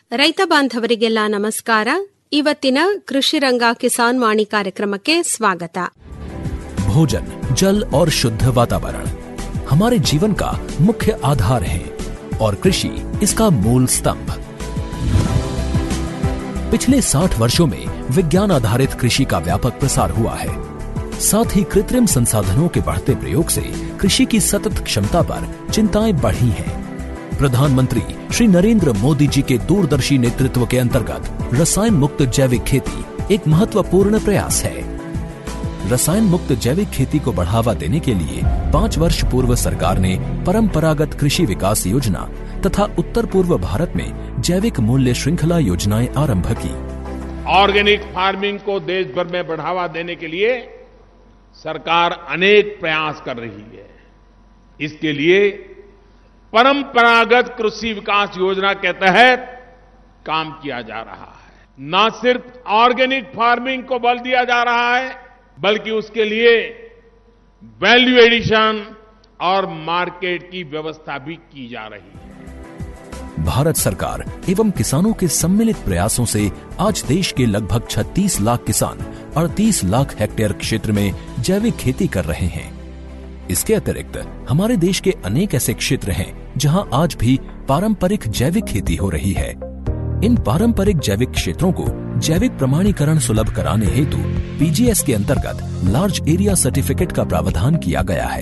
ರೈತ ಬಾಂಧವರಿಗೆಲ್ಲ ನಮಸ್ಕಾರ ಇವತ್ತಿನ ಕೃಷಿ ರಂಗ ಕಿಸಾನ್ ವಾಣಿ ಕಾರ್ಯಕ್ರಮಕ್ಕೆ ಸ್ವಾಗತ भोजन जल और शुद्ध वातावरण हमारे जीवन का मुख्य आधार है और कृषि इसका मूल स्तंभ पिछले 60 वर्षों में विज्ञान आधारित कृषि का व्यापक प्रसार हुआ है साथ ही कृत्रिम संसाधनों के बढ़ते प्रयोग से कृषि की सतत क्षमता पर चिंताएं बढ़ी हैं प्रधानमंत्री श्री नरेंद्र मोदी जी के दूरदर्शी नेतृत्व के अंतर्गत रसायन मुक्त जैविक खेती एक महत्वपूर्ण प्रयास है रसायन मुक्त जैविक खेती को बढ़ावा देने के लिए पाँच वर्ष पूर्व सरकार ने परंपरागत कृषि विकास योजना तथा उत्तर पूर्व भारत में जैविक मूल्य श्रृंखला योजनाएं आरंभ की ऑर्गेनिक फार्मिंग को देश भर में बढ़ावा देने के लिए सरकार अनेक प्रयास कर रही है इसके लिए परंपरागत कृषि विकास योजना के तहत काम किया जा रहा है न सिर्फ ऑर्गेनिक फार्मिंग को बल दिया जा रहा है बल्कि उसके लिए वैल्यू एडिशन और मार्केट की व्यवस्था भी की जा रही है भारत सरकार एवं किसानों के सम्मिलित प्रयासों से आज देश के लगभग 36 लाख किसान 38 लाख हेक्टेयर क्षेत्र में जैविक खेती कर रहे हैं इसके अतिरिक्त हमारे देश के अनेक ऐसे क्षेत्र हैं जहां आज भी पारंपरिक जैविक खेती हो रही है इन पारंपरिक जैविक क्षेत्रों को जैविक प्रमाणीकरण सुलभ कराने हेतु पीजीएस के अंतर्गत लार्ज एरिया सर्टिफिकेट का प्रावधान किया गया है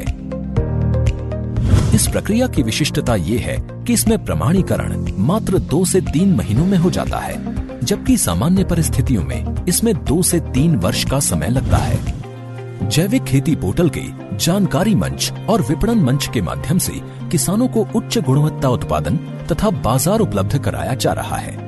इस प्रक्रिया की विशिष्टता ये है कि इसमें प्रमाणीकरण मात्र दो से तीन महीनों में हो जाता है जबकि सामान्य परिस्थितियों में इसमें दो से तीन वर्ष का समय लगता है जैविक खेती पोर्टल के जानकारी मंच और विपणन मंच के माध्यम से किसानों को उच्च गुणवत्ता उत्पादन तथा बाजार उपलब्ध कराया जा रहा है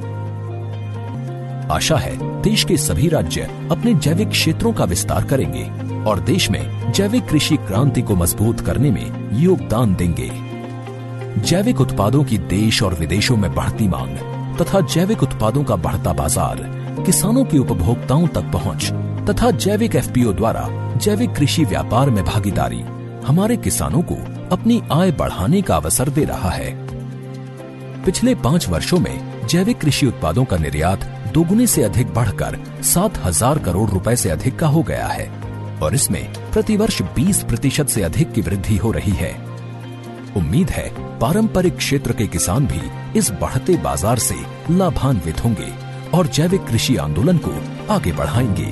आशा है देश के सभी राज्य अपने जैविक क्षेत्रों का विस्तार करेंगे और देश में जैविक कृषि क्रांति को मजबूत करने में योगदान देंगे जैविक उत्पादों की देश और विदेशों में बढ़ती मांग तथा जैविक उत्पादों का बढ़ता बाजार किसानों की उपभोक्ताओं तक पहुंच तथा जैविक एफपीओ द्वारा जैविक कृषि व्यापार में भागीदारी हमारे किसानों को अपनी आय बढ़ाने का अवसर दे रहा है पिछले पाँच वर्षों में जैविक कृषि उत्पादों का निर्यात दोगुने से अधिक बढ़कर सात हजार करोड़ रुपए से अधिक का हो गया है और इसमें प्रतिवर्ष 20 प्रतिशत से अधिक की वृद्धि हो रही है उम्मीद है पारंपरिक क्षेत्र के किसान भी इस बढ़ते बाजार से लाभान्वित होंगे और जैविक कृषि आंदोलन को आगे बढ़ाएंगे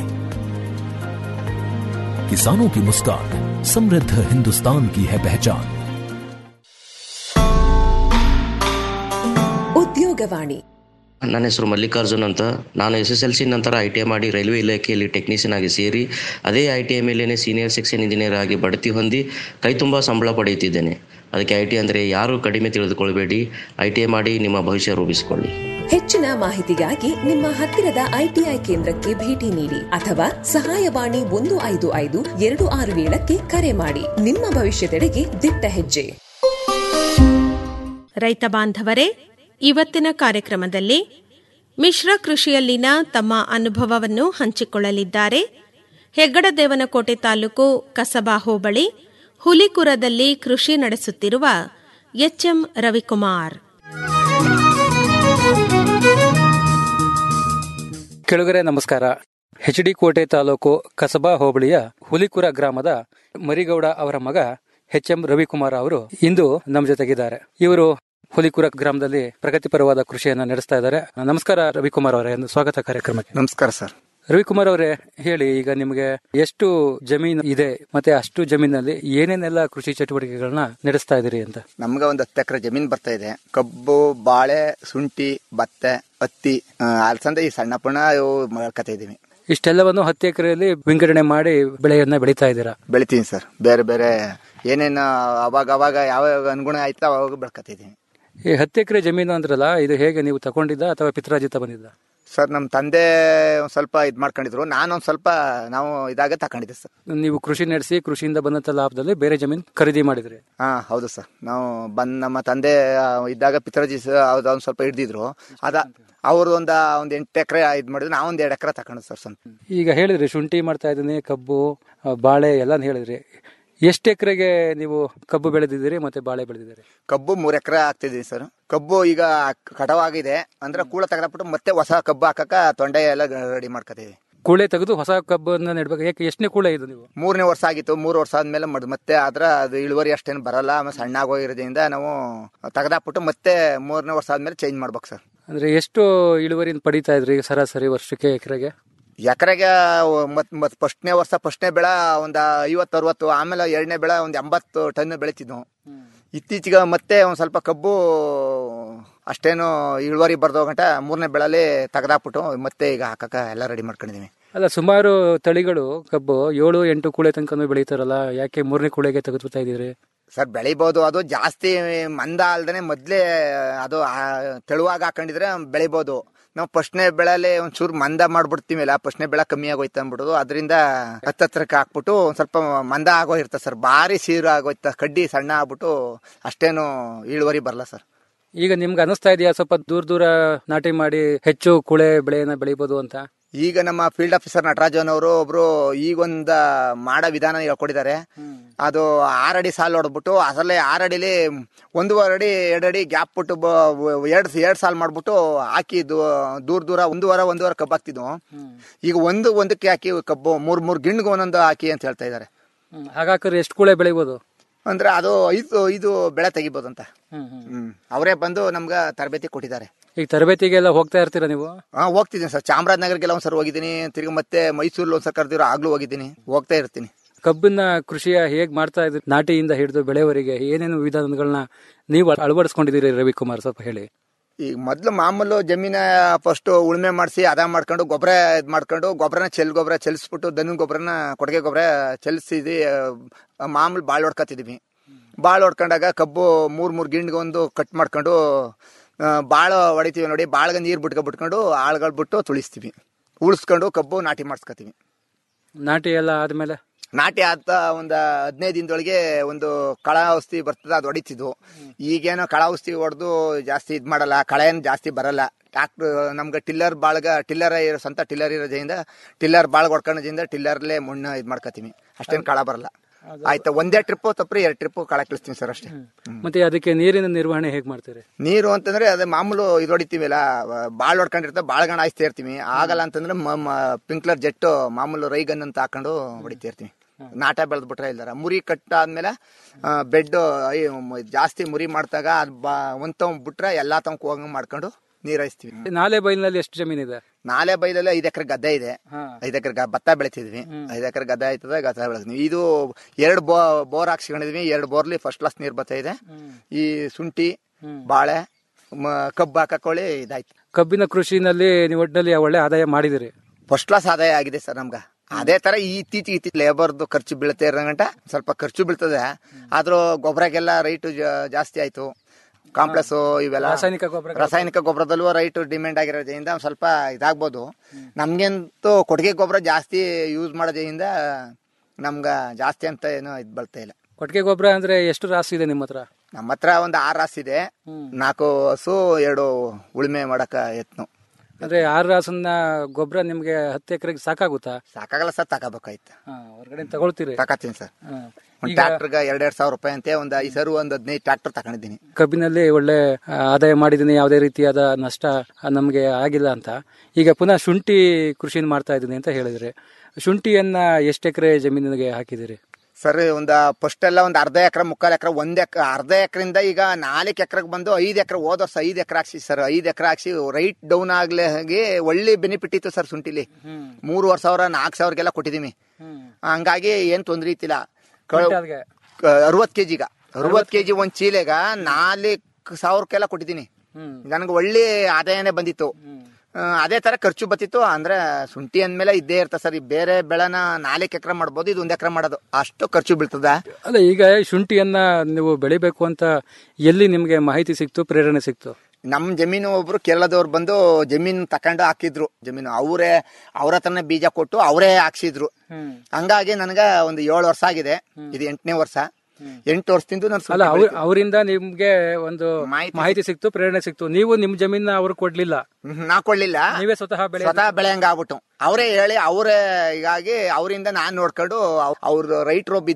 किसानों की मुस्कान समृद्ध हिंदुस्तान की है पहचान ಉದ್ಯೋಗವಾಣಿ ನನ್ನ ಹೆಸರು ಮಲ್ಲಿಕಾರ್ಜುನ್ ಅಂತ ನಾನು ಎಸ್ ಎಸ್ ಎಲ್ ಸಿ ನಂತರ ಐ ಟಿ ಐ ಮಾಡಿ ರೈಲ್ವೆ ಇಲಾಖೆಯಲ್ಲಿ ಟೆಕ್ನಿಷಿಯನ್ ಆಗಿ ಸೇರಿ ಅದೇ ಐ ಟಿ ಐ ಮೇಲೇನೆ ಸೀನಿಯರ್ ಸೆಕ್ಷನ್ ಇಂಜಿನಿಯರ್ ಆಗಿ ಬಡ್ತಿ ಹೊಂದಿ ಕೈ ತುಂಬ ಸಂಬಳ ಪಡೆಯುತ್ತಿದ್ದೇನೆ ಅದಕ್ಕೆ ಐ ಟಿ ಅಂದರೆ ಯಾರೂ ಕಡಿಮೆ ತಿಳಿದುಕೊಳ್ಬೇಡಿ ಐ ಟಿ ಐ ಮಾಡಿ ನಿಮ್ಮ ಭವಿಷ್ಯ ರೂಪಿಸಿಕೊಳ್ಳಿ ಹೆಚ್ಚಿನ ಮಾಹಿತಿಗಾಗಿ ನಿಮ್ಮ ಹತ್ತಿರದ ಐಟಿಐ ಕೇಂದ್ರಕ್ಕೆ ಭೇಟಿ ನೀಡಿ ಅಥವಾ ಸಹಾಯವಾಣಿ ಒಂದು ಐದು ಐದು ಎರಡು ಆರು ಏಳಕ್ಕೆ ಕರೆ ಮಾಡಿ ನಿಮ್ಮ ಭವಿಷ್ಯದೆಡೆಗೆ ದಿಟ್ಟ ಹೆಜ್ಜೆ ರೈತ ಬಾಂಧವರೇ ಇವತ್ತಿನ ಕಾರ್ಯಕ್ರಮದಲ್ಲಿ ಮಿಶ್ರ ಕೃಷಿಯಲ್ಲಿನ ತಮ್ಮ ಅನುಭವವನ್ನು ಹಂಚಿಕೊಳ್ಳಲಿದ್ದಾರೆ ಹೆಗ್ಗಡದೇವನಕೋಟೆ ತಾಲೂಕು ಕಸಬಾ ಹೋಬಳಿ ಹುಲಿಕುರದಲ್ಲಿ ಕೃಷಿ ನಡೆಸುತ್ತಿರುವ ಎಚ್ಎಂ ರವಿಕುಮಾರ್ ಕೆಳಗರೆ ನಮಸ್ಕಾರ ಎಚ್ ಡಿ ಕೋಟೆ ತಾಲೂಕು ಕಸಬಾ ಹೋಬಳಿಯ ಹುಲಿಕುರ ಗ್ರಾಮದ ಮರಿಗೌಡ ಅವರ ಮಗ ಎಚ್ ಎಂ ರವಿಕುಮಾರ್ ಅವರು ಇಂದು ನಮ್ಮ ಜೊತೆಗಿದ್ದಾರೆ ಇವರು ಹುಲಿಕುರ ಗ್ರಾಮದಲ್ಲಿ ಪ್ರಗತಿಪರವಾದ ಕೃಷಿಯನ್ನ ನಡೆಸ್ತಾ ಇದ್ದಾರೆ ನಮಸ್ಕಾರ ರವಿಕುಮಾರ್ ಅವರೇ ಒಂದು ಸ್ವಾಗತ ಕಾರ್ಯಕ್ರಮಕ್ಕೆ ನಮಸ್ಕಾರ ಸರ್ ರವಿಕುಮಾರ್ ಅವರೇ ಹೇಳಿ ಈಗ ನಿಮಗೆ ಎಷ್ಟು ಜಮೀನು ಇದೆ ಮತ್ತೆ ಅಷ್ಟು ಜಮೀನಲ್ಲಿ ಏನೇನೆಲ್ಲ ಕೃಷಿ ಚಟುವಟಿಕೆಗಳನ್ನ ನಡೆಸ್ತಾ ಇದೀರಿ ಅಂತ ನಮ್ಗೆ ಒಂದು ಹತ್ತು ಎಕರೆ ಜಮೀನ್ ಬರ್ತಾ ಇದೆ ಕಬ್ಬು ಬಾಳೆ ಶುಂಠಿ ಭತ್ತ ಹತ್ತಿ ಆ, ಅಲಸಂದೆ ಈ ಸಣ್ಣ ಪುಣ್ಣ ಇವು ಮಾಡ್ಕೊತಾ ಇದೀವಿ ಇಷ್ಟೆಲ್ಲವನ್ನು ಹತ್ತು ಎಕರೆಯಲ್ಲಿ ವಿಂಗಡಣೆ ಮಾಡಿ ಬೆಳೆಯನ್ನ ಬೆಳೀತಾ ಇದ್ದೀರಾ ಬೆಳಿತೀನಿ ಸರ್ ಬೇರೆ ಬೇರೆ ಏನೇನು ಅವಾಗ ಅವಾಗ ಯಾವ ಅನುಗುಣ ಆಯ್ತಾ ಅವಾಗ ಬೆಳ್ಕೊತಿದೀವಿ ಈ ಹತ್ತು ಎಕರೆ ಜಮೀನು ಅಂದ್ರಲ್ಲ ಇದು ಹೇಗೆ ನೀವು ತಗೊಂಡಿದ್ದ ಅಥವಾ ಪಿತ್ರಾಜಿತ ಬಂದಿದ್ದ ಸರ್ ನಮ್ಮ ತಂದೆ ಒಂದ್ ಸ್ವಲ್ಪ ಇದ್ ಮಾಡ್ಕೊಂಡಿದ್ರು ನಾನೊಂದ್ ಸ್ವಲ್ಪ ನಾವು ಇದಾಗ ತಕೊಂಡಿದ್ದೆ ಸರ್ ನೀವು ಕೃಷಿ ನಡೆಸಿ ಕೃಷಿಯಿಂದ ಬಂದಂತ ಲಾಭದಲ್ಲಿ ಬೇರೆ ಜಮೀನು ಖರೀದಿ ಮಾಡಿದ್ರಿ ಹಾ ಹೌದು ಸರ್ ನಾವು ಬಂದ್ ನಮ್ಮ ತಂದೆ ಆ, ಇದ್ದಾಗ ಪಿತ್ರಾಜಿ ಅವ್ರು ಒಂದ್ ಸ್ವಲ್ಪ ಹಿಡ್ದಿದ್ರು ಅದ ಅವ್ರದ್ದು ಒಂದ್ ಒಂದ್ ಎಂಟು ಎಕರೆ ಇದ್ ಮಾಡಿದ್ರು ನಾವೊಂದ್ ಎರಡು ಎಕರೆ ತಗೊಂಡು ಸರ್ ಸ್ವಂತ ಈಗ ಹೇಳಿದ್ರಿ ಶುಂಠಿ ಮಾಡ್ತಾ ಇದ್ದೀನಿ ಕಬ್ಬು ಆ, ಬಾಳೆ ಎಲ್ಲ ಹೇಳಿದ್ರಿ ಎಷ್ಟು ಎಕರೆಗೆ ನೀವು ಕಬ್ಬು ಬೆಳೆದಿದ್ದೀರಿ ಮತ್ತೆ ಬಾಳೆ ಬೆಳೆದಿದ್ದೀರಿ ಕಬ್ಬು ಮೂರ್ ಎಕರೆ ಹಾಕ್ತಿದೀವಿ ಸರ್ ಕಬ್ಬು ಈಗ ಕಟವಾಗಿದೆ ಅಂದ್ರೆ ಕೂಳ ತೆಗೆದ್ಬಿಟ್ಟು ಮತ್ತೆ ಹೊಸ ಕಬ್ಬು ಹಾಕಕ ತೊಂಡೆ ಎಲ್ಲ ರೆಡಿ ಮಾಡ್ಕೋತೀವಿ ಕೂಳೆ ತೆಗೆದು ಹೊಸ ಕಬ್ಬನ್ನ ನೆಡ್ಬೇಕು ಯಾಕೆ ಎಷ್ಟನೇ ಕೂಳೆ ಇದು ನೀವು ಮೂರನೇ ವರ್ಷ ಆಗಿತ್ತು ಮೂರು ವರ್ಷ ಆದ್ಮೇಲೆ ಮಡ್ ಮತ್ತೆ ಆದ್ರ ಅದು ಇಳುವರಿ ಅಷ್ಟೇನು ಬರಲ್ಲ ಆಮೇಲೆ ಸಣ್ಣ ಆಗೋಗಿರೋದ್ರಿಂದ ನಾವು ತೆಗೆದಾಕ್ಬಿಟ್ಟು ಮತ್ತೆ ಮೂರನೇ ವರ್ಷ ಆದ್ಮೇಲೆ ಚೇಂಜ್ ಮಾಡ್ಬೇಕು ಸರ್ ಅಂದ್ರೆ ಎಷ್ಟು ಇಳುವರಿ ಪಡಿತಾ ಇದ್ರಿ ಈಗ ಸರಾಸರಿ ವರ್ಷಕ್ಕೆ ಎಕರೆಗೆ ಎಕರೆಗೆ ಮತ್ ಮತ್ ಫಸ್ಟ್ನೇ ವರ್ಷ ಫಸ್ಟ್ನೇ ಬೆಳೆ ಒಂದ್ ಐವತ್ತು ಅರವತ್ತು ಆಮೇಲೆ ಎರಡನೇ ಬೆಳೆ ಒಂದ್ ಎಂಬತ್ತು ಟನ್ ಬೆಳಿತಿದ್ವು ಇತ್ತೀಚೆಗೆ ಮತ್ತೆ ಒಂದ್ ಸ್ವಲ್ಪ ಕಬ್ಬು ಅಷ್ಟೇನು ಇಳುವರಿ ಬರ್ದೋ ಗಂಟ ಮೂರನೇ ಬೆಳೆಲಿ ತೆಗೆದಾಕ್ಬಿಟ್ಟು ಮತ್ತೆ ಈಗ ಹಾಕಕ ಎಲ್ಲ ರೆಡಿ ಮಾಡ್ಕೊಂಡಿದೀವಿ ಅಲ್ಲ ಸುಮಾರು ತಳಿಗಳು ಕಬ್ಬು ಏಳು ಎಂಟು ಕೂಳೆ ತನಕ ಬೆಳೀತಾರಲ್ಲ ಯಾಕೆ ಮೂರನೇ ಕೂಳೆಗೆ ತೆಗೆದುಬಿಡ್ತಾ ಇದ್ದೀರಿ ಸರ್ ಬೆಳಿಬೋದು ಅದು ಜಾಸ್ತಿ ಮಂದ ಅಲ್ದೇನೆ ಮೊದ್ಲೇ ಅದು ಆ ತೆಳುವಾಗ ಹಾಕೊಂಡಿದ್ರೆ ಬೆಳಿಬೋದು ನಾವು ಫಸ್ಟ್ನೇ ಬೆಳೆಲಿ ಒಂಚೂರು ಮಂದ ಮಾಡ್ಬಿಡ್ತೀವಲ್ಲ ಫಸ್ಟ್ನೇ ಬೆಳೆ ಕಮ್ಮಿ ಆಗೋಯ್ತು ಅಂದ್ಬಿಡೋದು ಅದರಿಂದ ಹತ್ತತ್ರಕ್ಕೆ ಹಾಕ್ಬಿಟ್ಟು ಒಂದ್ ಸ್ವಲ್ಪ ಮಂದ ಆಗೋಗಿರ್ತದೆ ಸರ್ ಭಾರಿ ಸೀರು ಆಗೋಯ್ತ ಕಡ್ಡಿ ಸಣ್ಣ ಆಗ್ಬಿಟ್ಟು ಅಷ್ಟೇನು ಇಳುವರಿ ಬರಲ್ಲ ಸರ್ ಈಗ ನಿಮ್ಗೆ ಅನಿಸ್ತಾ ಇದೆಯಾ ಸ್ವಲ್ಪ ದೂರ ದೂರ ನಾಟಿ ಮಾಡಿ ಹೆಚ್ಚು ಕೂಳೆ ಬೆಳೆಯನ್ನ ಬೆಳಿಬೋದು ಅಂತ ಈಗ ನಮ್ಮ ಫೀಲ್ಡ್ ಆಫೀಸರ್ ನಟರಾಜನ್ ಅವರು ಒಬ್ರು ಈಗೊಂದ ಮಾಡೋ ವಿಧಾನ ಹೇಳ್ಕೊಟ್ಟಿದ್ದಾರೆ ಅದು ಆರಡಿ ಸಾಲು ಹೊಡೆದ್ಬಿಟ್ಟು ಅಸಲೇ ಆರಡಿಲಿ ಒಂದೂವರೆ ಅಡಿ ಎರಡು ಅಡಿ ಗ್ಯಾಪ್ ಬಿಟ್ಟು ಬ- ಎರಡ್ ಎರಡ್ ಸಾಲ್ ಮಾಡ್ಬಿಟ್ಟು ಹಾಕಿ ದೂ- ದೂರ ದೂರ ಒಂದೂವರೆ ಒಂದೂವರೆ ಕಬ್ಬು ಹಾಕ್ತಿದ್ವು ಈಗ ಒಂದು ಒಂದಕ್ಕೆ ಹಾಕಿ ಕಬ್ಬು ಮೂರ್ ಮೂರ್ ಗಿಣ್ಗೆ ಒಂದೊಂದು ಹಾಕಿ ಅಂತ ಹೇಳ್ತಾ ಇದ್ದಾರೆ ಹಾಗಾಕ್ರೆ ಎಷ್ಟು ಕೂಳೆ ಬೆಳಿಬೋದು ಅಂದ್ರೆ ಅದು ಐದು ಐದು ಬೆಳೆ ತೆಗಿಬೋದಂತ ಹ್ಮ್ ಅವರೇ ಬಂದು ನಮ್ಗೆ ತರಬೇತಿ ಕೊಟ್ಟಿದ್ದಾರೆ ಈಗ ತರಬೇತಿಗೆಲ್ಲ ಹೋಗ್ತಾ ಇರ್ತೀರಾ ನೀವು ಹಾ ಹೋಗ್ತಿದ್ದೀನಿ ಸರ್ ಚಾಮರಾಜನಗರಕ್ಕೆಲ್ಲ ಒಂದ್ಸಲ ಹೋಗಿದ್ದೀನಿ ತಿರ್ಗಿ ಮತ್ತೆ ಮೈಸೂರಲ್ಲಿ ಒಂದ್ಸಲ ಕರೆದಿರೋ ಆಗ್ಲೂ ಹೋಗಿದ್ದೀನಿ ಹೋಗ್ತಾ ಇರ್ತೀನಿ ಕಬ್ಬಿನ ಕೃಷಿಯ ಹೇಗ್ ಮಾಡ್ತಾ ಇದ್ರಿ ನಾಟಿಯಿಂದ ಹಿಡಿದು ಬೆಳೆವರೆಗೆ ಏನೇನು ವಿಧಾನಗಳನ್ನ ನೀವು ಅಳವಡಿಸ್ಕೊಂಡಿದ್ದೀರಿ ರವಿಕುಮಾರ್ ಸ್ವಲ್ಪ ಹೇಳಿ ಈಗ ಮೊದ್ಲು ಮಾಮೂಲು ಜಮೀನ ಫಸ್ಟ್ ಉಳುಮೆ ಮಾಡಿಸಿ ಅದ ಮಾಡ್ಕೊಂಡು ಗೊಬ್ಬರ ಇದ್ ಮಾಡ್ಕೊಂಡು ಗೊಬ್ಬರನ ಚೆಲ್ ಗೊಬ್ಬರ ಚೆಲ್ಸ್ಬಿಟ್ಟು ದನ ಗೊಬ್ಬರನ ಕೊಟ್ಟಿಗೆ ಗೊಬ್ಬರ ಚೆಲ್ಸಿದಿ ಆ, ಮಾಮೂಲು ಬಾಳ್ ಹೊಡ್ಕೊತಿದ್ವಿ ಬಾಳ್ ಹೊಡ್ಕೊಂಡಾಗ ಕಬ್ಬು ಮೂರ್ ಮೂರ್ ಗಿಂಡ್ಗೆ ಒಂದು ಕಟ್ ಮಾಡ್ಕೊಂಡು ಆ, ಬಾಳ ಹೊಡಿತೀವಿ ನೋಡಿ ಬಾಳ್ಗೆ ನೀರ್ ಬಿಟ್ಕೊ ಬಿಟ್ಕೊಂಡು ಆಳ್ಗಳು ಬಿಟ್ಟು ತುಳಿಸ್ತೀವಿ ಉಳಿಸ್ಕೊಂಡು ಕಬ್ಬು ನಾಟಿ ಮಾಡಿಸ್ಕೊತೀವಿ ನಾಟಿ ಎಲ್ಲ ಆದ್ಮೇಲೆ ನಾಟಿ ಆದ ಒಂದು ಹದಿನೈದು ದಿನದೊಳಗೆ ಒಂದು ಕಳ ಔಷಧಿ ಬರ್ತದೆ ಅದು ಹೊಡಿತಿದ್ವು ಈಗೇನೋ ಕಳ ಔಷಧಿ ಹೊಡೆದು ಜಾಸ್ತಿ ಇದು ಮಾಡಲ್ಲ ಕಳೆ ಏನು ಜಾಸ್ತಿ ಬರಲ್ಲ ಟ್ಯಾಕ್ಟ್ರ್ ನಮ್ಗೆ ಟಿಲ್ಲರ್ ಬಾಳ್ಗ ಟಿಲ್ಲರ್ ಇರೋ ಸ್ವಂತ ಟಿಲ್ಲರ್ ಇರೋದ್ರಿಂದ ಟಿಲ್ಲರ್ ಬಾಳ್ಗ ಹೊಡ್ಕೊಳ್ಳೋದ್ರಿಂದ ಟಿಲ್ಲರ್ಲೇ ಮಣ್ಣು ಇದು ಮಾಡ್ಕೊತೀವಿ ಅಷ್ಟೇನು ಕಳ ಬರಲ್ಲ ಆಯ್ತಾ ಒಂದೇ ಟ್ರಿಪ್ಪು ತಪ್ಪ್ರಿ ಎರಡು ಟ್ರಿಪ್ಪು ಕಳ ಕಳಿಸ್ತೀನಿ ಸರ್ ಅಷ್ಟೇ ಮತ್ತೆ ಅದಕ್ಕೆ ನೀರಿನ ನಿರ್ವಹಣೆ ಹೇಗ್ ಮಾಡ್ತೀರಿ ನೀರು ಅಂತಂದ್ರೆ ಅದೇ ಮಾಮೂಲು ಇದು ಹೊಡಿತೀವಲ್ಲ ಬಾಳ್ ಹೊಡ್ಕೊಂಡಿರ್ತವೆ ಬಾಳ್ಗಣ ಹಾಯಿಸ್ತಾ ಇರ್ತೀವಿ ಆಗಲ್ಲ ಅಂತಂದ್ರೆ ಪಿಂಕ್ಲರ್ ಜೆಟ್ಟು ಮಾಮೂಲು ರೈಗನ್ ಅಂತ ಹಾಕೊಂಡು ಹೊಡಿತಾ ಇರ್ತೀವಿ ನಾಟ ಬೆಳೆದ್ಬಿಟ್ರೆ ಇಲ್ದಾರ ಮುರಿ ಕಟ್ಟಾದ್ಮೇಲೆ ಬೆಡ್ ಜಾಸ್ತಿ ಮುರಿ ಮಾಡ್ದಾಗ ಅದು ಬಾ ಒಂದ್ ತವ್ ಬಿಟ್ರೆ ಎಲ್ಲಾ ತವ್ ಹೋಗಂಗ್ ಮಾಡ್ಕೊಂಡು ನೀರ್ ಹಾಯಿಸ್ತೀವಿ ನಾಲೆ ಬೈಲಿನಲ್ಲಿ ಎಷ್ಟು ಜಮೀನಿದೆ ನಾಲೆ ಬೈದಲ್ಲಿ ಐದ್ ಎಕರೆ ಗದ್ದೆ ಇದೆ ಐದ್ ಎಕರೆ ಭತ್ತ ಬೆಳಿತಿದ್ವಿ ಐದ್ ಎಕರೆ ಗದ್ದೆ ಆಯ್ತದೆ ಗದ್ದೆ ಬೆಳೆದ್ವಿ ಇದು ಎರಡು ಬೋ ಬೋರ್ ಹಾಕ್ಸ್ಕೊಂಡಿದ್ವಿ ಎರಡು ಬೋರ್ಲಿ ಫಸ್ಟ್ ಕ್ಲಾಸ್ ನೀರ್ ಬರ್ತಾ ಇದೆ ಈ ಶುಂಠಿ ಬಾಳೆ ಮ- ಕಬ್ಬು ಹಾಕೊಳ್ಳಿ ಇದಾಯ್ತು ಕಬ್ಬಿನ ಕೃಷಿನಲ್ಲಿ ನೀವು ಒಟ್ಟಿನಲ್ಲಿ ಒಳ್ಳೆ ಆದಾಯ ಮಾಡಿದಿರಿ ಫಸ್ಟ್ ಕ್ಲಾಸ್ ಆದಾಯ ಆಗಿದೆ ಸರ್ ನಮ್ಗ ಅದೇ ತರ ಈ ಇತ್ತೀಚೆಗೆ ಇತ್ತೀಚೆಗೆ ಲೇಬರ್ದು ಖರ್ಚು ಬೀಳುತ್ತೆ ಇರೋಗಂಟ ಸ್ವಲ್ಪ ಖರ್ಚು ಬೀಳ್ತದೆ ಆದ್ರೂ ಗೊಬ್ಬರಕ್ಕೆಲ್ಲ ರೈಟ್ ಜಾಸ್ತಿ ಆಯ್ತು ಕಾಂಪ್ಲೆಕ್ಸ್ ಇವೆಲ್ಲ ರಾಸಾಯನಿಕ ಗೊಬ್ಬರ ರಾಸಾಯನಿಕ ಗೊಬ್ಬರದಲ್ಲೂ ರೈಟ್ ಡಿಮ್ಯಾಂಡ್ ಆಗಿರೋದ್ರಿಂದ ಒಂದ್ ಸ್ವಲ್ಪ ಇದಾಗ್ಬೋದು ನಮ್ಗಂತೂ ಕೊಟ್ಟಿಗೆ ಗೊಬ್ಬರ ಜಾಸ್ತಿ ಯೂಸ್ ಮಾಡೋದ್ರಿಂದ ನಮ್ಗ ಜಾಸ್ತಿ ಅಂತ ಏನೋ ಇದ್ ಬಳ್ತಾ ಇಲ್ಲ ಕೊಟ್ಟಿಗೆ ಗೊಬ್ಬರ ಅಂದ್ರೆ ಎಷ್ಟು ರಾಸು ಇದೆ ನಿಮ್ಮ ಹತ್ರ ನಮ್ಮ ಹತ್ರ ಒಂದು ಆರು ರಾಸ್ ಇದೆ ನಾಲ್ಕು ಹಸು ಎರಡು ಉಳುಮೆ ಮಾಡಕ ಎತ್ನು ಅಂದ್ರೆ ಆರು ರಾಸನ್ನ ಗೊಬ್ಬರ ನಿಮ್ಗೆ ಹತ್ತು ಎಕರೆಗೆ ಸಾಕಾಗುತ್ತಾ ಸಾಕಾಗಲ್ಲ ಸರ್ ತಗೋಬೇಕಾಯ್ತು ಹಾ, ಹೊರಗಡೆ ತಗೊಳ್ತೀರಿ ತಗೋತೀನಿ ಸರ್ ಹಾ. ಒಂದ್ ಟ್ರಾಕ್ಟರ್ಗೆ ಎರಡೆರಡು ಸಾವಿರ ರೂಪಾಯಿ ಅಂತೆ ಒಂದ್ ಐದು ಸರು ಒಂದ್ ಹದಿನೈದು ಟ್ರಾಕ್ಟರ್ ತಗೊಂಡಿದ್ದೀನಿ ಕಬ್ಬಿನಲ್ಲಿ ಒಳ್ಳೆ ಆ, ಆದಾಯ ಮಾಡಿದ್ದೀನಿ ಯಾವುದೇ ರೀತಿಯಾದ ನಷ್ಟ ಆ, ನಮ್ಗೆ ಆಗಿಲ್ಲ ಅಂತ ಈಗ ಪುನಃ ಶುಂಠಿ ಕೃಷಿ ಮಾಡ್ತಾ ಇದ್ದೀನಿ ಅಂತ ಹೇಳಿದ್ರಿ ಶುಂಠಿಯನ್ನ ಎಷ್ಟು ಎಕರೆ ಜಮೀನಿಗೆ ಹಾಕಿದಿರಿ ಸರ್ ಒಂದ್ ಫಸ್ಟ್ ಎಲ್ಲ ಒಂದ್ ಅರ್ಧ ಎಕರೆ ಮುಕ್ಕಾಲ್ ಎಕರೆ ಒಂದ್ ಎಕರೆ ಅರ್ಧ ಎಕರೆಯಿಂದ ಈಗ ನಾಲ್ಕು ಎಕರೆಗೆ ಬಂದು ಐದ್ ಎಕರೆ ಹೋದ ವರ್ಷ ಐದ್ ಎಕರೆ ಹಾಕ್ಸಿ ಸರ್ ಐದ್ ಎಕರೆ ಹಾಕ್ಸಿ ರೈಟ್ ಡೌನ್ ಆಗ್ಲಿ ಹಾಗೆ ಒಳ್ಳೆ ಬೆನಿಫಿಟ್ ಇತ್ತು ಸರ್ ಶುಂಠಿಲಿ ಮೂರುವರೆ ಸಾವಿರ ನಾಲ್ಕು ಸಾವಿರಗೆಲ್ಲ ಕೊಟ್ಟಿದೀವಿ ಹಂಗಾಗಿ ಏನ್ ತೊಂದ್ರೆ ಇತ್ತಿಲ್ಲ ಕ್ವಿಂಟಾಲ್ಗೆ? ಅರವತ್ ಕೆಜಿಗ ಅರವತ್ ಕೆಜಿ ಒಂದ್ ಚೀಲೆಗ ನಾಲ್ಕು ಸಾವಿರಕ್ಕೆಲ್ಲ ಕೊಟ್ಟಿದ್ದೀನಿ ನನಗೆ ಒಳ್ಳೆ ಆದಾಯನೇ ಬಂದಿತ್ತು ಆ, ಅದೇ ತರ ಖರ್ಚು ಬತ್ತಿತ್ತು ಅಂದ್ರೆ ಶುಂಠಿ ಅಂದ್ಮೇಲೆ ಇದ್ದೇ ಇರ್ತ ಸರ್ ಈ ಬೇರೆ ಬೆಳೆನ ನಾಲ್ಕು ಎಕರೆ ಮಾಡ್ಬೋದು ಇದು ಒಂದ್ ಎಕರೆ ಮಾಡೋದು ಅಷ್ಟು ಖರ್ಚು ಬೀಳ್ತದ ಅಲ್ಲ ಈಗ ಶುಂಠಿಯನ್ನ ನೀವು ಬೆಳಿಬೇಕು ಅಂತ ಎಲ್ಲಿ ನಿಮ್ಗೆ ಮಾಹಿತಿ ಸಿಕ್ತು ಪ್ರೇರಣೆ ಸಿಕ್ತು ನಮ್ ಜಮೀನು ಒಬ್ರು ಕೇರಳದವ್ರು ಬಂದು ಜಮೀನು ತಕೊಂಡು ಹಾಕಿದ್ರು ಜಮೀನು ಅವರೇ ಅವ್ರ ಹತ್ರನೇ ಬೀಜ ಕೊಟ್ಟು ಅವರೇ ಹಾಕ್ಸಿದ್ರು ಹಂಗಾಗಿ ನನಗ ಒಂದು ಏಳು ವರ್ಷ ಆಗಿದೆ ಇದು ಎಂಟನೇ ವರ್ಷ ಎಂಟು ವರ್ಷದಿಂದ ನಾನು ಅಲ್ಲ ಅವ್ರ ಅವರಿಂದ ನಿಮ್ಗೆ ಒಂದು ಮಾಹಿತಿ ಮಾಹಿತಿ ಸಿಕ್ತು ಪ್ರೇರಣೆ ಸಿಕ್ತು ನೀವು ನಿಮ್ ಜಮೀನ ಅವ್ರು ಕೊಡ್ಲಿಲ್ಲ ನಾ ಕೊಡ್ಲಿಲ್ಲ ನೀವೇ ಸ್ವತಃ ಬೆಳೆ ಸ್ವತಃ ಬೆಳೆಯಂಗ ಆಗ್ಬಿಟ್ಟು ಅವರೇ ಹೇಳಿ ಅವರೇ ಹೀಗಾಗಿ ಅವರಿಂದ ನಾನ್ ನೋಡ್ಕೊಂಡು ಅವ್ರ ರೈತರು ಒಬ್ಬಿದ್ದ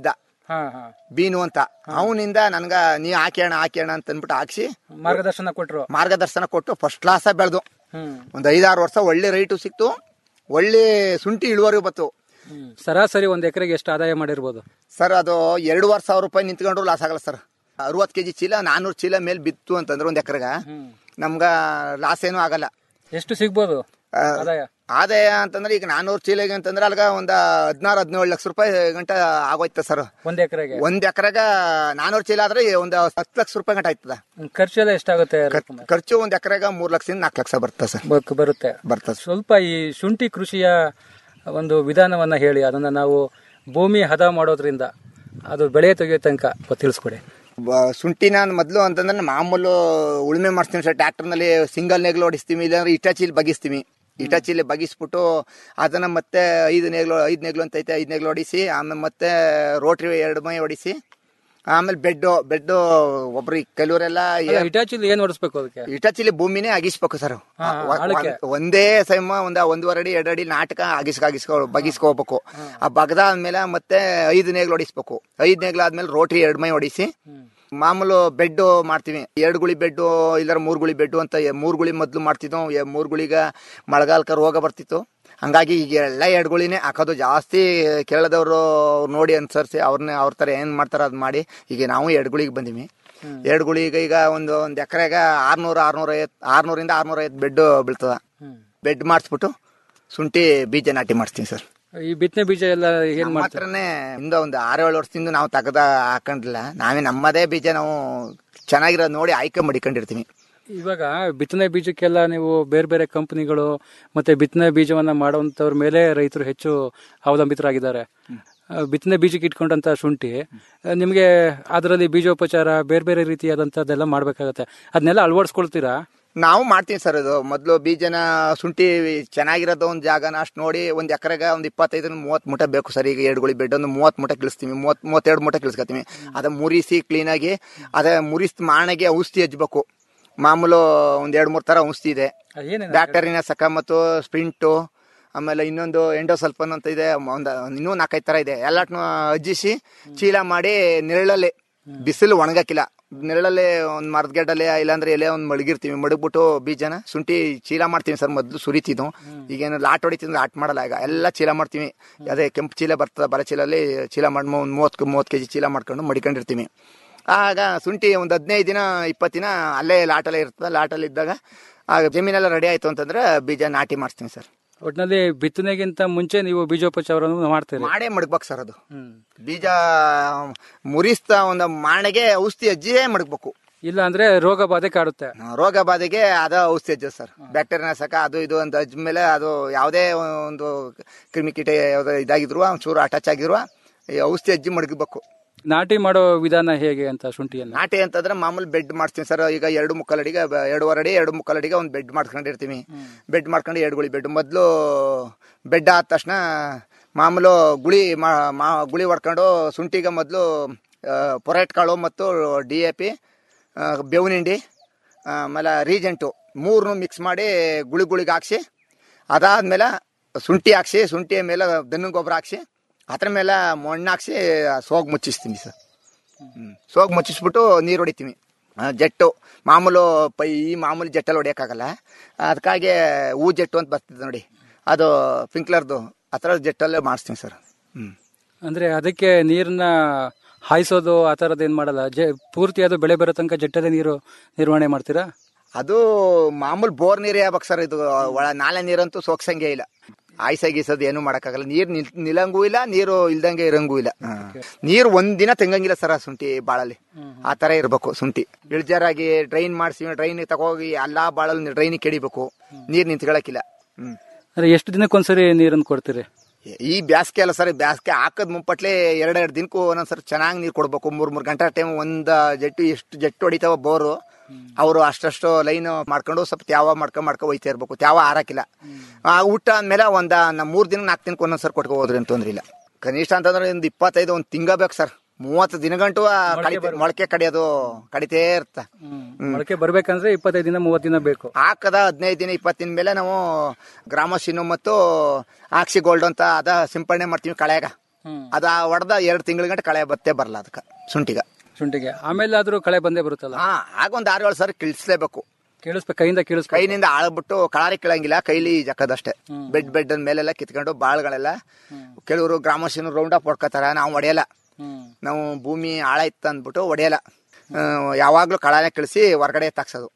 ಹಾ ಹಾ ಬೀನು ಅಂತ ಅವನಿಂದ ನನ್ಗ ನೀ ಹಾಕ್ಯಾಣ ಹಾಕ್ಯಾಣ ಅಂತ ಅಂದ್ಬಿಟ್ಟು ಹಾಕ್ಸಿ ಮಾರ್ಗದರ್ಶನ ಕೊಟ್ರು ಮಾರ್ಗದರ್ಶನ ಕೊಟ್ಟು ಫಸ್ಟ್ ಕ್ಲಾಸ್ ಬೆಳೆದು ಹ್ಮ್ ಒಂದು ಐದಾರು ವರ್ಷ ಒಳ್ಳೆ ರೈಟು ಸಿಕ್ತು ಒಳ್ಳೆ ಶುಂಠಿ ಇಳುವರಿ ಬತ್ತು ಹ್ಮ್. ಸರಾಸರಿ ಒಂದ್ ಎಕರೆಗೆ ಎಷ್ಟು ಆದಾಯ ಮಾಡಿರ್ಬೋದು ಸರ್ ಅದು ಎರಡೂವರೆ ಸಾವಿರ ರೂಪಾಯಿ ನಿಂತ್ಕೊಂಡ್ರು ಲಾಸ್ ಆಗಲ್ಲ ಸರ್ ಅರವತ್ತು ಕೆಜಿ ಚೀಲ ನಾನೂರು ಚೀಲ ಮೇಲೆ ಬಿತ್ತು ಅಂತಂದ್ರೆ ಒಂದ್ ಎಕರೆಗ ನಮ್ಗ ಲಾಸ್ ಏನೂ ಆಗಲ್ಲ ಎಷ್ಟು ಸಿಗ್ಬೋದು ಆ, ಆದಾಯ ಆದಾಯ ಅಂತಂದ್ರೆ ಈಗ ನಾನೂರು ಚೀಲಗೆ ಅಂತಂದ್ರೆ ಅಲ್ಗ ಒಂದ್ ಹದಿನಾರು ಹದಿನೇಳು ಲಕ್ಷ ರೂಪಾಯಿ ಗಂಟ ಆಗೋಯ್ತ ಸರ್ ಒಂದ್ ಎಕರೆಗೆ ಒಂದ್ ಎಕರೆಗ ನಾನೂರು ಚೀಲ ಆದ್ರೆ ಒಂದ್ ಹತ್ತು ಲಕ್ಷ ರೂಪಾಯಿ ಗಂಟ ಆಯ್ತದ ಖರ್ಚೆಲ್ಲ ಎಷ್ಟಾಗುತ್ತೆ ಖರ್- ಖರ್ಚು ಒಂದ್ ಎಕರೆಗ ಮೂರ್ ಲಕ್ಷದಿಂದ ನಾಲ್ಕು ಲಕ್ಷ ಬರ್ತದೆ ಸರ್ ಬ- ಬರುತ್ತೆ ಬರ್ತದೆ ಸ್ವಲ್ಪ ಈ ಶುಂಠಿ ಕೃಷಿಯ ಒಂದು ವಿಧಾನವನ್ನ ಹೇಳಿ ಅದನ್ನ ನಾವು ಭೂಮಿ ಹದ ಮಾಡೋದ್ರಿಂದ ಅದು ಬೆಳೆ ತೆಗೆಯೋ ತನಕ ತಿಳಿಸ್ಕೊಡಿ ಬ- ಶುಂಠಿನ ಮೊದಲು ಅಂತಂದ್ರೆ ಮಾಮೂಲು ಉಳುಮೆ ಮಾಡ್ತೀವಿ ಸರ್ ಟ್ರ್ಯಾಕ್ಟರ್ನಲ್ಲಿ ಸಿಂಗಲ್ ನೇಗ್ಲು ಹೊಡಿಸ್ತೀವಿ ಇಲ್ಲಾಂದ್ರೆ ಇಟಾಚಿಲಿ ಬಗಿಸ್ತೀವಿ ಇಟಾಚಿಲಿ ಬಗಿಸ್ಬಿಟ್ಟು ಅದನ್ನ ಮತ್ತೆ ಐದು ನೇಗ್ಲು ಐದು ನೇಗ್ಲು ಅಂತ ಐತೆ ಐದು ನೇಗ್ಲು ಹೊಡಿಸಿ ಆಮೇಲೆ ಮತ್ತೆ ರೋಟ್ರಿ ಎರಡು ಮೈ ಹೊಡಿಸಿ ಆಮೇಲೆ ಬೆಡ್ಡು ಬೆಡ್ಡು ಒಬ್ರು ಈ ಕೆಲವರೆಲ್ಲ ಅಲ್ಲ, ಇಟಾಚಿಲಿ ಏನ್ ಹೊಡಿಸ್ಬೇಕು ಅದಕ್ಕೆ ಇಟಾಚಿಲಿ ಭೂಮಿನೇ ಅಗಿಸ್ಬೇಕು ಸರ್ ಹಾ, ಆಳಕ್ಕೆ. ಒಂದೇ ಸೈಮ ಒಂದ ಒಂದೂವರೆ ಅಡಿ ಎರಡು ಅಡಿ ನಾಟಕ ಅಗಿಸ್ಕ ಅಗಿಸ್ಕೊ ಬಗಿಸ್ಕೋಬೇಕು ಆ ಬಗದಾದ್ಮೇಲೆ ಮತ್ತೆ ಐದು ನೇಗ್ಲು ಹೊಡಿಸ್ಬೇಕು ಐದು ನೇಗ್ಲು ಆದ್ಮೇಲೆ ರೋಟ್ರಿ ಎರಡು ಮೈ ಹೊಡಿಸಿ ಮಾಮೂಲು ಬೆಡ್ ಮಾಡ್ತೀವಿ ಎರಡು ಗುಳಿ ಬೆಡ್ ಇಲ್ಲಾರ ಮೂರು ಗುಳಿ ಬೆಡ್ ಅಂತ ಎ- ಮೂರು ಗುಳಿ ಮೊದ್ಲು ಮಾಡ್ತಿದ್ವು ಎ- ಮೂರು ಗುಳಿಗ ಮಳೆಗಾಲಕ್ಕೆ ರೋಗ ಬರ್ತಿತ್ತು ಹಂಗಾಗಿ ಈಗ ಎಲ್ಲ ಎರಡು ಗುಳಿನೇ ಹಾಕೋದು ಜಾಸ್ತಿ ಕೇಳದವರು ನೋಡಿ ಅನ್ಸರ್ಸಿ ಅವ್ರನ್ನ ಅವ್ರ ತರ ಏನ್ ಮಾಡ್ತಾರ ಅದ್ ಮಾಡಿ ಈಗ ನಾವು ಎರಡು ಗುಳಿಗೆ ಬಂದಿವಿ ಎರಡು ಗುಳಿಗೆ ಈಗ ಒಂದು ಒಂದು ಎಕರೆಗ ಆರ್ನೂರು ಆರ್ನೂರ ಐವತ್ತು ಆರ್ನೂರಿಂದ ಆರ್ನೂರ ಐವತ್ತು ಬೆಡ್ ಬೀಳ್ತದ ಬೆಡ್ ಮಾಡಿಸ್ಬಿಟ್ಟು ಶುಂಠಿ ಬೀಜ ನಾಟಿ ಮಾಡಿಸ್ತೀವಿ ಸರ್ ಈ ಬಿತ್ತನೆ ಬೀಜ ಎಲ್ಲ ಏನ್ ನಮ್ಮ ಮಾಡ್ತಾರೆ ಹತ್ರನೇ ಇಂದ ಒಂದು ಆರು ಏಳು ವರ್ಷದಿಂದ ನಾವು ತೆಗ್ದ ಹಾಕೊಂಡಿಲ್ಲ ನಾವೇ ನಮ್ಮದೇ ಬೀಜ ನಾವು ಚೆನ್ನಾಗಿರೋದು ನೋಡಿ ಆಯ್ಕೆ ಮಡಿಕೊಂಡಿರ್ತೀವಿ ಇವಾಗ ಬಿತ್ತನೆ ಬೀಜಕ್ಕೆಲ್ಲ ನೀವು ಬೇರೆ ಬೇರೆ ಕಂಪನಿಗಳು ಮತ್ತೆ ಬಿತ್ತನೆ ಬೀಜವನ್ನ ಮಾಡುವಂತವ್ರ ಮೇಲೆ ರೈತರು ಹೆಚ್ಚು ಅವಲಂಬಿತರಾಗಿದ್ದಾರೆ ಆ, ಬಿತ್ತನೆ ಬೀಜಕ್ಕೆ ಇಟ್ಕೊಂಡಂತ ಶುಂಠಿ ಆ, ನಿಮ್ಗೆ ಅದರಲ್ಲಿ ಬೀಜೋಪಚಾರ ಬೇರೆ ಬೇರೆ ರೀತಿಯಾದಂತದ್ದೆಲ್ಲ ಮಾಡ್ಬೇಕಾಗತ್ತೆ ಅದನ್ನೆಲ್ಲ ಅಳವಡಿಸ್ಕೊಳ್ತೀರಾ ನಾವು ಮಾಡ್ತೀವಿ ಸರ್ ಇದು ಮೊದಲು ಬೀಜನ ಶುಂಠಿ ಚೆನ್ನಾಗಿರೋದು ಒಂದು ಜಾಗನ ಅಷ್ಟು ನೋಡಿ ಒಂದು ಎಕರೆಗ ಒಂದು ಇಪ್ಪತ್ತೈದರಿಂದ ಮೂವತ್ತು ಮೂಟೆ ಬೇಕು ಸರ್ ಈಗ ಎರಡು ಗುಳಿ ಬೆಡ್ ಒಂದು ಮೂವತ್ತು ಮೂಟೆ ಕಿಳಿಸ್ತೀವಿ ಮೂವತ್ತು ಮೂವತ್ತೆರಡು ಮೂಟೆ ಕಿಳಿಸ್ಕೊತೀವಿ ಅದ ಮುರಿಸಿ ಕ್ಲೀನಾಗಿ ಅದೇ ಮುರಿಸ್ ಮಾಣೆಗೆ ಔಷಧಿ ಹಚ್ಬೇಕು ಮಾಮೂಲು ಒಂದ್ ಎರಡು ಮೂರು ತರ ಔಷಧಿ ಇದೆ ಏನೇನು ಬ್ಯಾಕ್ಟೀರಿಯಾ ಸಕ ಮತ್ತು ಸ್ಪ್ರಿಂಟು ಆಮೇಲೆ ಇನ್ನೊಂದು ಎಂಡೋಸಲ್ಫನ್ ಅಂತ ಇದೆ ಒಂದು ಇನ್ನೂ ನಾಲ್ಕೈದು ತರ ಇದೆ ಎಲ್ಲಟ್ನು ಅಜ್ಜಿಸಿ ಚೀಲ ಮಾಡಿ ನೆರಳಲ್ಲಿ ಬಿಸಿಲು ಒಣಗಕ್ಕಿಲ್ಲ ನೆರಳಲ್ಲಿ ಒಂದು ಮರದ ಗೆಡ್ಡಲ್ಲಿ ಇಲ್ಲಾಂದ್ರೆ ಎಲೆ ಒಂದು ಮಡಗಿರ್ತೀವಿ ಮಡಗ್ಬಿಟ್ಟು ಬೀಜನ ಶುಂಠಿ ಚೀಲ ಮಾಡ್ತೀವಿ ಸರ್ ಮೊದಲು ಸುರಿತಿದ್ದು ಈಗೇನು ಲಾಟ್ ಹೊಡಿತಿದ್ರೆ ಲಾಟ್ ಮಾಡಲ್ಲ ಈಗ ಎಲ್ಲ ಚೀಲ ಮಾಡ್ತೀವಿ ಅದೇ ಕೆಂಪು ಚೀಲ ಬರ್ತದೆ ಬರ ಚೀಲಲ್ಲಿ ಚೀಲ ಮಾಡಿ ಒಂದು ಮೂವತ್ತು ಮೂವತ್ತು ಕೆ ಜಿ ಚೀಲ ಮಾಡ್ಕೊಂಡು ಮಡಿಕೊಂಡಿರ್ತೀವಿ ಆಗ ಶುಂಠಿ ಒಂದು ಹದಿನೈದು ದಿನ ಇಪ್ಪತ್ತು ದಿನ ಅಲ್ಲೇ ಲಾಟಲ್ಲೇ ಇರ್ತದೆ ಲಾಟಲ್ಲಿ ಇದ್ದಾಗ ಆಗ ಜಮೀನೆಲ್ಲ ರೆಡಿ ಆಯ್ತು ಅಂತಂದ್ರೆ ಬೀಜ ನಾಟಿ ಮಾಡಿಸ್ತೀನಿ ಸರ್ ಒಟ್ಟಿನಲ್ಲಿ ಬಿತ್ತನೆಗಿಂತ ಮುಂಚೆ ನೀವು ಬೀಜೋಪಚಾರವನ್ನು ಮಾಡ್ತೀರಿ ಮಾಡೇ ಮಡಗ್ಬೇಕು ಸರ್ ಅದು ಹ್ಮ್. ಬೀಜ ಮುರಿಸ್ತಾ ಒಂದು ಮಾಣೆಗೆ ಔಷಧಿ ಅಜ್ಜಿಯೇ ಮಡಗ್ಬೇಕು ಇಲ್ಲ ಅಂದ್ರೆ ರೋಗ ಬಾಧೆ ಕಾಡುತ್ತೆ ರೋಗ ಬಾಧೆಗೆ ಅದ ಔಷಧಿ ಅಜ್ಜ ಸರ್ ಬ್ಯಾಕ್ಟೀರಿಯಾನಾಶಕ ಅದು ಇದು ಅಂತ ಅಜ್ಜ ಮೇಲೆ ಅದು ಯಾವುದೇ ಒಂದು ಕ್ರಿಮಿಕೀಟ ಯಾವ್ದೋ ಇದಾಗಿದ್ರು ಒಂಚೂರು ಅಟ್ಯಾಚ್ ಆಗಿರುವ ಈ ಔಷಧಿ ಅಜ್ಜಿ ಮಡಗಬೇಕು ನಾಟಿ ಮಾಡೋ ವಿಧಾನ ಹೇಗೆ ಅಂತ ಶುಂಠಿಯನ್ನ ನಾಟಿ ಅಂತಂದ್ರೆ ಮಾಮೂಲಿ ಬೆಡ್ ಮಾಡ್ತೀನಿ ಸರ್ ಈಗ ಎರಡು ಮುಕ್ಕಾಲ್ ಅಡಿಗೆ ಬ- ಎರಡೂವರೆ ಅಡಿ ಎರಡು ಮುಕ್ಕಾಲ್ ಅಡಿಗೆ ಒಂದು ಬೆಡ್ ಮಾಡ್ಕೊಂಡಿರ್ತೀವಿ ಬೆಡ್ ಮಾಡ್ಕೊಂಡು ಎರಡು ಗುಳಿ ಬೆಡ್ ಮೊದಲು ಬೆಡ್ ಆದ ತಕ್ಷಣ ಮಾಮೂಲು ಗುಳಿ ಮಾ ಮಾ- ಗುಳಿ ಹೊಡ್ಕೊಂಡು ಶುಂಠಿಗೆ ಮೊದಲು ಪೊರೆಟ್ ಕಾಳು ಮತ್ತು ಡಿ ಎ ಪಿ ಬೇವಿನ ಹಿಂಡಿ ಆಮೇಲೆ ರೀಜೆಂಟು ಮೂರನ್ನು ಮಿಕ್ಸ್ ಮಾಡಿ ಗುಳಿ ಗುಳಿಗೆ ಹಾಕ್ಸಿ ಅದಾದ್ಮೇಲೆ ಶುಂಠಿ ಹಾಕ್ಸಿ ಶುಂಠಿ ಮೇಲೆ ದನ ಗೊಬ್ಬರ ಹಾಕ್ಸಿ ಅದ್ರ ಮೇಲೆ ಮಣ್ಣು ಹಾಕ್ಸಿ ಸೋಗ್ ಮುಚ್ಚಿಸ್ತೀನಿ ಸರ್ ಹ್ಮ್. ಸೋಗ್ ಮುಚ್ಚಿಸ್ಬಿಟ್ಟು ನೀರು ಹೊಡಿತೀವಿ ಆ, ಜೆಟ್ಟು ಮಾಮೂಲು ಪೈ ಈ ಮಾಮೂಲಿ ಜೆಟ್ಟಲ್ಲಿ ಹೊಡಿಯೋಕ್ಕಾಗಲ್ಲ ಅದಕ್ಕಾಗಿ ಹೂ ಜೆಟ್ಟು ಅಂತ ಬರ್ತದೆ ನೋಡಿ ಅದು ಸ್ಪ್ರಿಂಕ್ಲರ್ದು ಆ ಥರ ಜೆಟ್ಟಲ್ಲೇ ಮಾಡಿಸ್ತೀನಿ ಸರ್ ಹ್ಞೂ ಅಂದ್ರೆ ಅದಕ್ಕೆ ನೀರನ್ನ ಹಾಯಿಸೋದು ಆ ಥರದ್ದು ಏನ್ ಮಾಡಲ್ಲ ಜೆ ಪೂರ್ತಿ ಅದು ಬೆಳೆ ಬರೋ ತನಕ ಜಟ್ಟದೆ ನೀರು ನಿರ್ವಹಣೆ ಮಾಡ್ತೀರಾ ಅದು ಮಾಮೂಲು ಬೋರ್ ನೀರೇ ಆಗ್ಬೇಕು ಸರ್ ಇದು ಒಳ ನಾಲೆ ನೀರಂತೂ ಸೋಕ್ಸಂಗೆ ಇಲ್ಲ ಆಯ್ಸ ಗೀಸೋದು ಏನು ಮಾಡೋಕ್ಕಾಗಲ್ಲ ನೀರು ನಿಲ್ ನಿಲ್ಲಂಗೂ ಇಲ್ಲ ನೀರು ಇಲ್ದಂಗೆ ಇರಂಗೂ ಇಲ್ಲ ನೀರು ಒಂದಿನ ತೆಂಗಂಗಿಲ್ಲ ಸರ್ ಆ ಶುಂಠಿ ಬಾಳಲ್ಲಿ ಆ ಥರ ಇರಬೇಕು ಶುಂಠಿ ಇಳ್ಜಾರಾಗಿ ಡ್ರೈನ್ ಮಾಡಿಸಿ ಡ್ರೈನ್ ತಗೋಗಿ ಎಲ್ಲಾ ಬಾಳಲ್ಲಿ ಡ್ರೈನಿಗೆ ಕೆಡಿಬೇಕು ನೀರು ನಿಂತ್ಕೊಳ್ಳೋಕ್ಕಿಲ್ಲ ಹ್ಮ್ ಅಂದ್ರೆ ಎಷ್ಟು ದಿನಕ್ಕೊಂದ್ಸರಿ ನೀರನ್ನು ಕೊಡ್ತೀರಿ ಈ ಬ್ಯಾಸ್ಗೆ ಅಲ್ಲ ಸರ್ ಬ್ಯಾಸ್ಗೆ ಹಾಕದ್ ಮುಂಪಟ್ಲೆ ಎರಡೆರಡು ದಿನಕ್ಕೂ ಒಂದೊಂದ್ಸರಿ ಚೆನ್ನಾಗಿ ನೀರು ಕೊಡ್ಬೇಕು ಮೂರ್ ಮೂರ್ ಗಂಟೆ ಟೈಮ್ ಒಂದ್ ಜೆಟ್ಟು ಎಷ್ಟು ಜೆಟ್ಟು ಹೊಡಿತಾವ ಬೋರು ಅವರು ಅಷ್ಟಷ್ಟು ಲೈನ್ ಮಾಡ್ಕೊಂಡು ಸ್ವಲ್ಪ ತ್ಯಾವ ಮಾಡ್ಕೊಂಡ್ ಮಾಡ್ಕೊಂಡ್ ಹೋಯ್ತಾ ಇರ್ಬೇಕು ತ್ಯಾವ ಆರಾಕಿಲ್ಲ ಆ ಊಟ ಅಂದ್ಮೇಲೆ ಒಂದ ನಾ ಮೂರ್ ದಿನ ನಾಲ್ಕು ದಿನಕ್ಕೆ ಒಂದೊಂದ್ಸರಿ ಕೊಟ್ಕೊ ಹೋದ್ರಿ ಅಂತ ತೊಂದ್ರೆ ಇಲ್ಲ ಕನಿಷ್ಠ ಅಂತಂದ್ರೆ ಒಂದು ಇಪ್ಪತ್ತೈದು ಒಂದು ತಿಂಗ ಬೇಕು ಸರ್ ಮೂವತ್ತು ದಿನಗಂಟು ಆ ಕಡಿತೆ ಮೊಳಕೆ ಕಡಿಯೋದು ಕಡಿತೇ ಇರ್ತ ಮೊಳಕೆ ಬರ್ಬೇಕಂದ್ರೆ ಇಪ್ಪತ್ತೈದು ದಿನ ಮೂವತ್ತು ದಿನ ಬೇಕು ಹಾಕದ ಹದಿನೈದು ದಿನ ಇಪ್ಪತ್ತು ದಿನ ಮೇಲೆ ನಾವು ಗ್ರಾಮಸಿನು ಮತ್ತು ಆಕ್ಸಿ ಗೋಲ್ಡ್ ಅಂತ ಅದ ಸಿಂಪಡಣೆ ಮಾಡ್ತೀವಿ ಕಳೆಗ ಅದ ಹೊಡೆದ ಎರಡು ತಿಂಗಳ ಗಂಟೆ ಕಳೆ ಬತ್ತೆ ಬರಲ್ಲ ಅದಕ್ಕೆ ಶುಂಠಿಗ ಶುಂಠಿಗೆ ಆಮೇಲೆ ಆದ್ರೂ ಕಳೆ ಬಂದೇ ಬರುತ್ತಲ್ಲ ಹಾ ಆಗ ಒಂದ್ ಆರು ಏಳು ಸರಿ ಕಿಳಿಸ್ಲೇಬೇಕು ಕೇಳಿಸ್ಬೇಕು ಕೈಯಿಂದ ಕೇಳಿಸ್ಬೇಕು ಕೈನಿಂದ ಆಳ್ಬಿಟ್ಟು ಕಳಾರಿ ಕೀಳಂಗಿಲ್ಲ ಕೈಲಿ ಜಕ್ಕದಷ್ಟೇ ಬೆಡ್ ಬೆಡ್ ಮೇಲೆಲ್ಲ ಕಿತ್ಕೊಂಡು ಬಾಳ್ಗಳೆಲ್ಲ ಕೆಲವರು ಗ್ರಾಮಸ್ಥರು ರೌಂಡ್ ಅಪ್ ಹೊಡ್ಕೋತಾರ ನಾವು ಹೊಡೆಯಲ್ಲ ಹ್ಮ್ ನಾವು ಭೂಮಿ ಆಳ ಇತ್ತು ಅಂದ್ಬಿಟ್ಟು ಹೊಡೆಯಲ್ಲ ಆ, ಯಾವಾಗ್ಲೂ ಕಳಾನೆ ಕಳಿಸಿ ಹೊರಗಡೆ ತಾಕ್ಸೋದು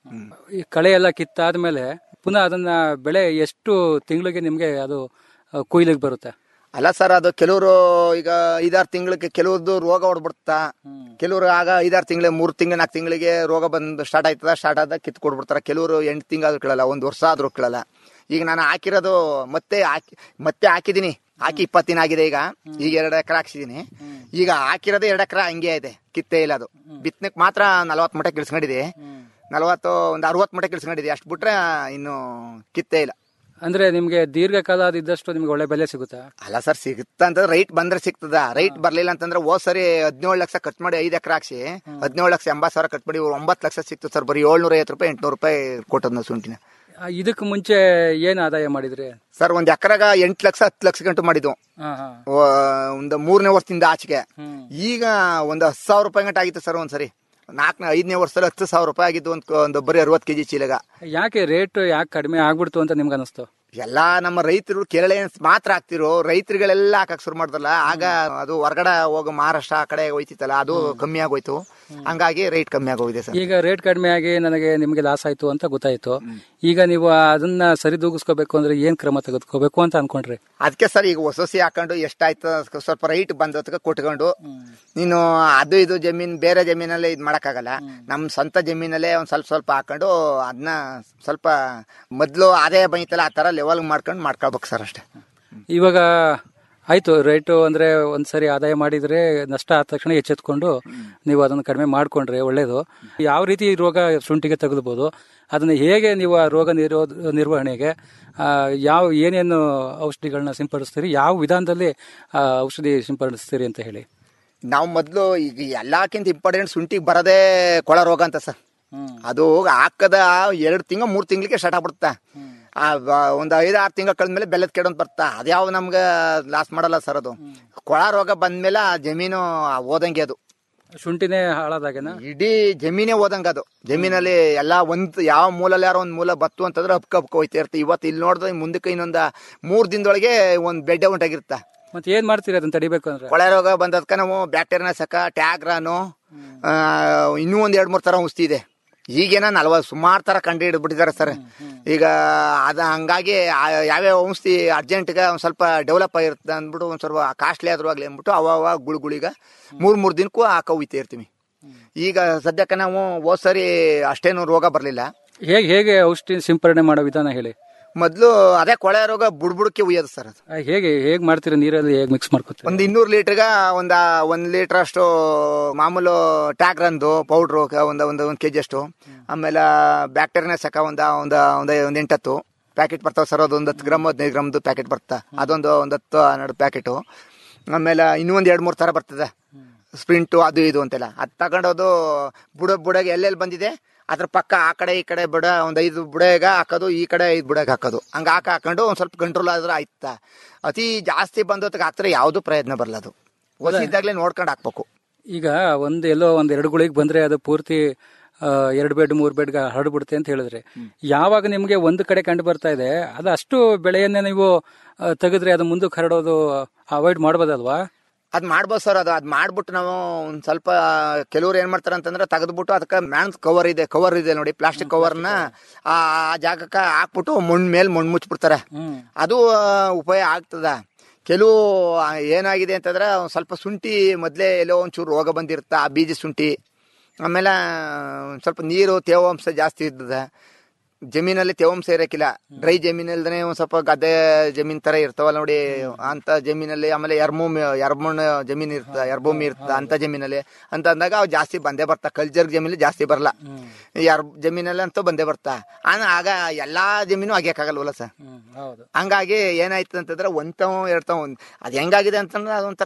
ಈ ಕಳೆ ಎಲ್ಲ ಕಿತ್ತಾದ್ಮೇಲೆ ಪುನಃ ಅದನ್ನ ಬೆಳೆ ಎಷ್ಟು ತಿಂಗಳಿಗೆ ನಿಮ್ಗೆ ಅದು ಆ, ಕೊಯ್ಲಿಗೆ ಬರುತ್ತೆ ಅಲ್ಲ ಸರ್ ಅದು ಕೆಲವರು ಈಗ ಐದಾರು ತಿಂಗಳಿಗೆ ಕೆಲವ್ರದ್ದು ರೋಗ ಹೊಡ್ಬಿಡ್ತಾ ಕೆಲವರು ಆಗ ಐದಾರು ತಿಂಗಳ ಮೂರು ತಿಂಗಳು ನಾಲ್ಕು ತಿಂಗಳಿಗೆ ರೋಗ ಬಂದು ಸ್ಟಾರ್ಟ್ ಆಯ್ತದ ಸ್ಟಾರ್ಟ್ ಆದ ಕಿತ್ ಕೊಡ್ಬಿಡ್ತಾರೆ ಕೆಲವರು ಎಂಟು ತಿಂಗಳಾದ್ರೂ ಕೇಳಲ್ಲ ಒಂದು ವರ್ಷ ಆದ್ರೂ ಕೇಳಲ್ಲ ಈಗ ನಾನು ಹಾಕಿರೋದು ಮತ್ತೆ ಹಾಕಿ ಮತ್ತೆ ಹಾಕಿದೀನಿ ಹಾಕಿ ಇಪ್ಪತ್ತು ದಿನ ಆಗಿದೆ ಈಗ ಈಗ ಎರಡು ಎಕರೆ ಹಾಕ್ಸಿದೀನಿ ಈಗ ಹಾಕಿರೋದು ಎರಡು ಎಕರೆ ಹಂಗೆ ಇದೆ ಕಿತ್ತೇ ಇಲ್ಲ ಅದು ಬಿತ್ತನಕ್ಕೆ ಮಾತ್ರ ನಲವತ್ತು ಮಟ್ಟ ಕಿಳ್ಸ್ಕೊಂಡಿದೆ ನಲವತ್ತು ಒಂದು ಅರವತ್ತು ಮಟ್ಟ ಕಿಳ್ಸ್ಕೊಂಡಿದೆ ಅಷ್ಟು ಬಿಟ್ರೆ ಇನ್ನು ಕಿತ್ತೇ ಇಲ್ಲ ಅಂದ್ರೆ ನಿಮ್ಗೆ ದೀರ್ಘಕಾಲ ಇದ್ದಷ್ಟು ನಿಮ್ಗೆ ಒಳ್ಳೆ ಬೆಲೆ ಸಿಗುತ್ತಾ ಅಲ್ಲ ಸರ್ ಸಿಗುತ್ತಾ ಅಂತ ರೈಟ್ ಬಂದ್ರೆ ಸಿಗ್ತದ ರೈಟ್ ಬರ್ಲಿಲ್ಲ ಅಂತಂದ್ರೆ ಹೋದ್ ಸರಿ ಹದಿನೇಳು ಲಕ್ಷ ಖರ್ಚು ಮಾಡಿ ಐದು ಎಕರೆ ಹಾಕ್ಸಿ ಹದಿನೇಳು ಲಕ್ಷ ಎಂಬತ್ತು ಸಾವಿರ ಖರ್ಚು ಮಾಡಿ ಒಂಬತ್ತು ಲಕ್ಷ ಸಿಕ್ತು ಸರ್ ಬರೀ ಏಳ್ನೂರ ಐವತ್ತು ರೂಪಾಯಿ ಎಂಟ್ನೂರು ರೂಪಾಯಿ ಕೊಟ್ಟದ್ ನಾವು ಶುಂಠಿನ ಆ, ಇದಕ್ಕೆ ಮುಂಚೆ ಏನ್ ಆದಾಯ ಮಾಡಿದ್ರಿ ಸರ್ ಒಂದ್ ಎಕರೆಗ ಎಂಟು ಲಕ್ಷ ಹತ್ತು ಲಕ್ಷ ಗಂಟು ಮಾಡಿದ್ವು ಹಾ ಹಾ ವ- ಒಂದು ಮೂರನೇ ವರ್ಷದಿಂದ ಆಚೆಗೆ ಈಗ ಒಂದು ಹತ್ತು ಸಾವಿರ ರೂಪಾಯಿ ಗಂಟೆ ಆಗಿತ್ತು ಸರ್ ಒಂದ್ಸರಿ ನಾಲ್ಕನೇ ಐದನೇ ವರ್ಷದಲ್ಲಿ ಹತ್ತು ಸಾವಿರ ರೂಪಾಯಿ ಆಗಿದ್ದು ಒಂದು ಒಂದು ಬರೀ ಅರವತ್ತು ಕೆಜಿ ಚೀಲಗ ಯಾಕೆ ರೇಟ್ ಯಾಕೆ ಕಡಿಮೆ ಆಗ್ಬಿಡ್ತು ಅಂತ ನಿಮ್ಗೆ ಅನಿಸ್ತು ಎಲ್ಲಾ ನಮ್ಮ ರೈತರು ಕೇರಳ ಮಾತ್ರ ಹಾಕ್ತಿರೋ ರೈತರುಗಳೆಲ್ಲ ಹಾಕಕ್ ಶುರು ಮಾಡ್ದಲ್ಲ ಆಗ ಅದು ಹೊರಗಡೆ ಹೋಗೋ ಮಹಾರಾಷ್ಟ್ರ ಆ ಕಡೆ ಹೋಯ್ತಿತ್ತಲ್ಲ ಅದು ಕಮ್ಮಿ ಆಗೋಯ್ತು ಹಂಗಾಗಿ ರೇಟ್ ಕಮ್ಮಿ ಆಗೋಗಿದೆ ಸರ್ ಈಗ ರೇಟ್ ಕಡಿಮೆ ಆಗಿ ನನಗೆ ನಿಮ್ಗೆ ಲಾಸ್ ಆಯ್ತು ಅಂತ ಗೊತ್ತಾಯ್ತು ಈಗ ನೀವು ಅದನ್ನ ಸರಿದೂಗಿಸ್ಕೋಬೇಕು ಅಂದ್ರೆ ಏನ್ ಕ್ರಮ ತೆಗೆದುಕೋಬೇಕು ಅಂತ ಅನ್ಕೊಂಡ್ರಿ ಅದಕ್ಕೆ ಸರ್ ಈಗ ಹೊಸಸಿ ಹಾಕೊಂಡು ಎಷ್ಟಾಯ್ತು ಅದ್ಕೆ ಸ್ವಲ್ಪ ರೈಟ್ ಬಂದದಕ್ಕೆ ಕೊಟ್ಕೊಂಡು ನೀನು ಅದು ಇದು ಜಮೀನ್ ಬೇರೆ ಜಮೀನಲ್ಲಿ ಇದು ಮಾಡಕ್ಕಾಗಲ್ಲ ನಮ್ಮ ಸ್ವಂತ ಜಮೀನಲ್ಲೇ ಒಂದ್ ಸ್ವಲ್ಪ ಸ್ವಲ್ಪ ಹಾಕೊಂಡು ಅದನ್ನ ಸ್ವಲ್ಪ ಮೊದ್ಲು ಆದಾಯ ಬಂದಿತ್ತಲ್ಲ ಆ ತರ ಲೆವೆಲ್ ಮಾಡ್ಕೊಂಡು ಮಾಡ್ಕೊಳ್ಬೇಕು ಸರ್ ಅಷ್ಟೇ ಇವಾಗ ಆಯ್ತು ರೇಟು ಅಂದ್ರೆ ಒಂದ್ಸರಿ ಆದಾಯ ಮಾಡಿದ್ರೆ ನಷ್ಟ ಆದ ತಕ್ಷಣ ಎಚ್ಚೆತ್ಕೊಂಡು ನೀವು ಅದನ್ನು ಕಡಿಮೆ ಮಾಡ್ಕೊಂಡ್ರೆ ಒಳ್ಳೇದು ಯಾವ ರೀತಿ ಈ ರೋಗ ಶುಂಠಿಗೆ ತೆಗೆದುಬೋದು ಅದನ್ನ ಹೇಗೆ ನೀವು ಆ ರೋಗ ನಿರೋಧ ನಿರ್ವಹಣೆಗೆ ಆ, ಯಾವ ಏನೇನು ಔಷಧಿಗಳನ್ನ ಸಿಂಪಡಿಸ್ತೀರಿ ಯಾವ ವಿಧಾನದಲ್ಲಿ ಆ, ಔಷಧಿ ಸಿಂಪಡಿಸ್ತೀರಿ ಅಂತ ಹೇಳಿ ನಾವು ಮೊದ್ಲು ಈಗ ಎಲ್ಲಕ್ಕಿಂತ ಇಂಪಾರ್ಟೆಂಟ್ ಶುಂಠಿಗೆ ಬರೋದೇ ಕೊಳ ರೋಗ ಅಂತ ಸರ್ ಅದು ಹಾಕದ ಎರಡು ತಿಂಗಳು ಮೂರು ತಿಂಗಳಿಗೆ ಸ್ಟಾರ್ಟ್ ಆಗ್ಬಿಡುತ್ತೆ ಆ ಬ- ಒಂದು ಐದು ಆರು ತಿಂಗಳು ಕಳೆದ್ಮೇಲೆ ಬೆಲ್ಲದ ಕೆಡೋನ್ ಬರ್ತಾ ಅದ್ಯಾವ ನಮ್ಗೆ ಲಾಸ್ ಮಾಡಲ್ಲ ಸರ್ ಅದು ಕೊಳ ರೋಗ ಬಂದ್ಮೇಲೆ ಆ ಜಮೀನು ಆ ಓದಂಗೆ ಅದು ಶುಂಠಿನೇ ಹಾಳಾದಾಗೆನಾ ಇಡೀ ಜಮೀನೇ ಓದಂಗ ಅದು ಜಮೀನಲ್ಲಿ ಎಲ್ಲ ಒಂದ್ ಯಾವ ಮೂಲಲ್ಲಿ ಯಾರೋ ಒಂದ್ ಮೂಲ ಬತ್ತು ಅಂತಂದ್ರೆ ಹಪ್ಕ ಹಪ್ಕ ಹೋಯ್ತಾ ಇರುತ್ತೆ ಇವತ್ತು ಇಲ್ಲಿ ನೋಡಿದ್ರೆ ಮುಂದಕ್ಕೆ ಇನ್ನೊಂದ ಮೂರ್ ದಿನದೊಳಗೆ ಒಂದ್ ಬೆಡ್ಡೆ ಉಂಟಾಗಿರುತ್ತೆ ಮತ್ತೆ ಏನ್ ಮಾಡ್ತೀರಿ ಅದನ್ನ ತಡಿಬೇಕು ಅಂದ್ರೆ ಕೊಳೆ ರೋಗ ಬಂದದ್ಕ ನಾವು ಬ್ಯಾಕ್ಟೀರಿಯಾನಾಶಕ ಟ್ಯಾಗ್ರಾನು ಆ, ಇನ್ನೂ ಒಂದ್ ಎರಡ್ ಮೂರ್ ತರ ಔಷಧಿ ಇದೆ ಈಗೇನ ನಲ್ವತ್ತು ಸುಮಾರು ತರ ಕಂಡು ಹಿಡಿದ್ಬಿಟ್ಟಿದ್ದಾರೆ ಸರ್ ಈಗ ಅದ ಹಂಗಾಗಿ ಆ ಯಾವ್ಯಾವ ಔಷಧಿ ಅರ್ಜೆಂಟ್ಗೆ ಒಂದ್ ಸ್ವಲ್ಪ ಡೆವಲಪ್ ಆಗಿರುತ್ತೆ ಅಂದ್ಬಿಟ್ಟು ಒಂದ್ ಸ್ವಲ್ಪ ಕಾಸ್ಟ್ಲಿ ಆದ್ರೂ ಆಗ್ಲಿ ಅಂದ್ಬಿಟ್ಟು ಅವ ಅವ ಗುಳುಗುಳಿಗ ಮೂರ್ ಮೂರ್ ದಿನಕ್ಕೂ ಹಾಕ ಹೋಯ್ತಾ ಇರ್ತೀವಿ ಈಗ ಸದ್ಯಕ್ಕೆ ನಾವು ಹೋದ್ ಸರಿ ಅಷ್ಟೇನು ರೋಗ ಬರಲಿಲ್ಲ ಹೇಗೆ ಹೇಗೆ ಔಷಧಿ ಸಿಂಪರಣೆ ಮಾಡೋ ವಿಧಾನ ಹೇಳಿ ಮೊದ್ಲು ಅದೇ ಕೊಳೆ ರೋಗ ಬುಡ್ಬುಡಕ್ಕೆ ಉಯ್ಯೋದು ಸರ್ ಅದು ಆ, ಹೇಗೆ ಹೇಗ್ ಮಾಡ್ತೀರಾ ನೀರಲ್ಲಿ ಹೇಗ್ ಮಿಕ್ಸ್ ಮಾಡ್ಕೊತೀರಿ ಒಂದ್ ಇನ್ನೂರು ಲೀಟರ್ಗ ಒಂದ ಒಂದ್ ಲೀಟರ್ ಅಷ್ಟು ಮಾಮೂಲು ಟ್ಯಾಗ್ರಂದು ಪೌಡ್ರು ಒಂದ್ ಒಂದ್ ಒಂದ್ ಕೆಜಿ ಅಷ್ಟು ಆಮೇಲೆ ಬ್ಯಾಕ್ಟೀರಿಯಾ ಸಕ ಒಂದ ಒಂದ ಒಂದ್ ಒಂದ್ ಎಂಟತ್ತು ಪ್ಯಾಕೆಟ್ ಬರ್ತಾವ ಸರ್ ಅದೊಂದು ಹತ್ತು ಗ್ರಾಮ್ ಹದಿನೈದು ಗ್ರಾಮ್ದು ಪ್ಯಾಕೆಟ್ ಬರ್ತಾ ಅದೊಂದು ಒಂದ್ ಹತ್ತು ಹನ್ನೆರಡು ಪ್ಯಾಕೆಟು ಆಮೇಲೆ ಇನ್ನೂ ಒಂದ್ ಎರಡ್ ಮೂರ್ ತರ ಬರ್ತದೆ ಸ್ಪ್ರಿಂಟು ಅದು ಇದು ಅಂತೆಲ್ಲ ಅದು ತಗೊಂಡೋದು ಬುಡ ಬುಡಗೆ ಎಲ್ಲೆಲ್ಲಿ ಬಂದಿದೆ ಅದ್ರ ಪಕ್ಕ ಆ ಕಡೆ ಈ ಕಡೆ ಬುಡ ಒಂದ್ ಐದು ಬುಡಗ ಹಾಕೋದು ಈ ಕಡೆ ಐದು ಬುಡಗೆ ಹಾಕೋದು ಹಂಗ ಹಾಕ ಹಾಕೊಂಡು ಒಂದ್ ಸ್ವಲ್ಪ ಕಂಟ್ರೋಲ್ ಆದ್ರೆ ಆಯ್ತಾ ಅತಿ ಜಾಸ್ತಿ ಬಂದೋದಕ್ಕೆ ಹತ್ರ ಯಾವ್ದು ಪ್ರಯತ್ನ ಬರಲ್ಲ ಅದು ಹೊಸಿದಾಗ್ಲೇ ನೋಡ್ಕೊಂಡು ಹಾಕ್ಬೇಕು ಈಗ ಒಂದ್ ಎಲ್ಲೋ ಒಂದ್ ಎರಡು ಗುಳಿಗೆ ಬಂದ್ರೆ ಅದು ಪೂರ್ತಿ ಆ, ಎರಡು ಬೆಡ್ ಮೂರ್ ಬೆಡ್ ಹರಡ್ಬಿಡುತ್ತೆ ಅಂತ ಹೇಳಿದ್ರೆ ಯಾವಾಗ ನಿಮ್ಗೆ ಒಂದು ಕಡೆ ಕಂಡು ಬರ್ತಾ ಇದೆ ಅದು ಅಷ್ಟು ಬೆಳೆಯನ್ನೇ ನೀವು ಆ, ತೆಗೆದ್ರೆ ಅದು ಮುಂದಕ್ಕೆ ಹರಡೋದು ಅವಾಯ್ಡ್ ಮಾಡ್ಬೋದಲ್ವಾ ಅದ್ ಮಾಡ್ಬೋದು ಸರ್ ಅದು ಅದ್ ಮಾಡ್ಬಿಟ್ಟು ನಾವು ಒಂದ್ ಸ್ವಲ್ಪ ಕೆಲವ್ರು ಏನ್ ಮಾಡ್ತಾರೆ ಅಂತಂದ್ರೆ ತೆಗೆದ್ಬಿಟ್ಟು ಅದಕ್ಕೆ ಮ್ಯಾನ್ ಕವರ್ ಇದೆ ಕವರ್ ಇದೆ ನೋಡಿ ಪ್ಲಾಸ್ಟಿಕ್ ಕವರ್ನ ಆ ಆ ಜಾಗಕ್ಕೆ ಹಾಕ್ಬಿಟ್ಟು ಮಣ್ಣ್ ಮೇಲೆ ಮಣ್ಣು ಮುಚ್ಚಿಬಿಡ್ತಾರೆ ಅದು ಆ, ಉಪಯೋಗ ಆಗ್ತದ ಕೆಲವು ಆ, ಏನಾಗಿದೆ ಅಂತಂದ್ರೆ ಒಂದ್ ಸ್ವಲ್ಪ ಶುಂಠಿ ಮೊದ್ಲೇ ಎಲ್ಲೋ ಒಂಚೂರು ರೋಗ ಬಂದಿರುತ್ತೆ ಆ ಬೀಜ ಶುಂಠಿ ಆಮೇಲೆ ಒಂದ್ ಸ್ವಲ್ಪ ನೀರು ತೇವಾಂಶ ಜಾಸ್ತಿ ಇರ್ತದೆ ಜಮೀನಲ್ಲಿ ತೇವಾಂಶ ಇರಕ್ಕಿಲ್ಲ ಡ್ರೈ ಜಮೀನಲ್ದೇ ಒಂದ್ ಸ್ವಲ್ಪ ಗದ್ದೆ ಜಮೀನ್ ತರ ಇರ್ತಾವಲ್ಲ ನೋಡಿ ಅಂತ ಜಮೀನಲ್ಲಿ ಆಮೇಲೆ ಎರ್ಮೂಮಿ ಎರ್ಮಣ್ಣು ಜಮೀನ್ ಇರ್ತ ಎರ್ಭೂಮಿ ಇರ್ತ ಅಂತ ಜಮೀನಲ್ಲಿ ಅಂತ ಅಂದಾಗ ಅವು ಜಾಸ್ತಿ ಬಂದೇ ಬರ್ತಾ ಕಲ್ಚರ್ ಜಮೀನಲ್ಲಿ ಜಾಸ್ತಿ ಬರಲ್ಲ ಎರ್ ಜಮೀನಲ್ಲಿ ಅಂತೂ ಬಂದೇ ಬರ್ತಾ ಆನ ಆಗ ಎಲ್ಲಾ ಜಮೀನು ಆಗ್ಯಕ್ಕಾಗಲ್ವಲ್ಲ ಸರ್ ಹೌದು ಹಂಗಾಗಿ ಏನಾಯ್ತು ಅಂತಂದ್ರೆ ಒಂದ್ತಾವ್ ಎರಡ್ತಾವ್ ಒಂದ್ ಅದ್ ಹೆಂಗಾಗಿದೆ ಅಂತಂದ್ರೆ ಅದೊಂಥರ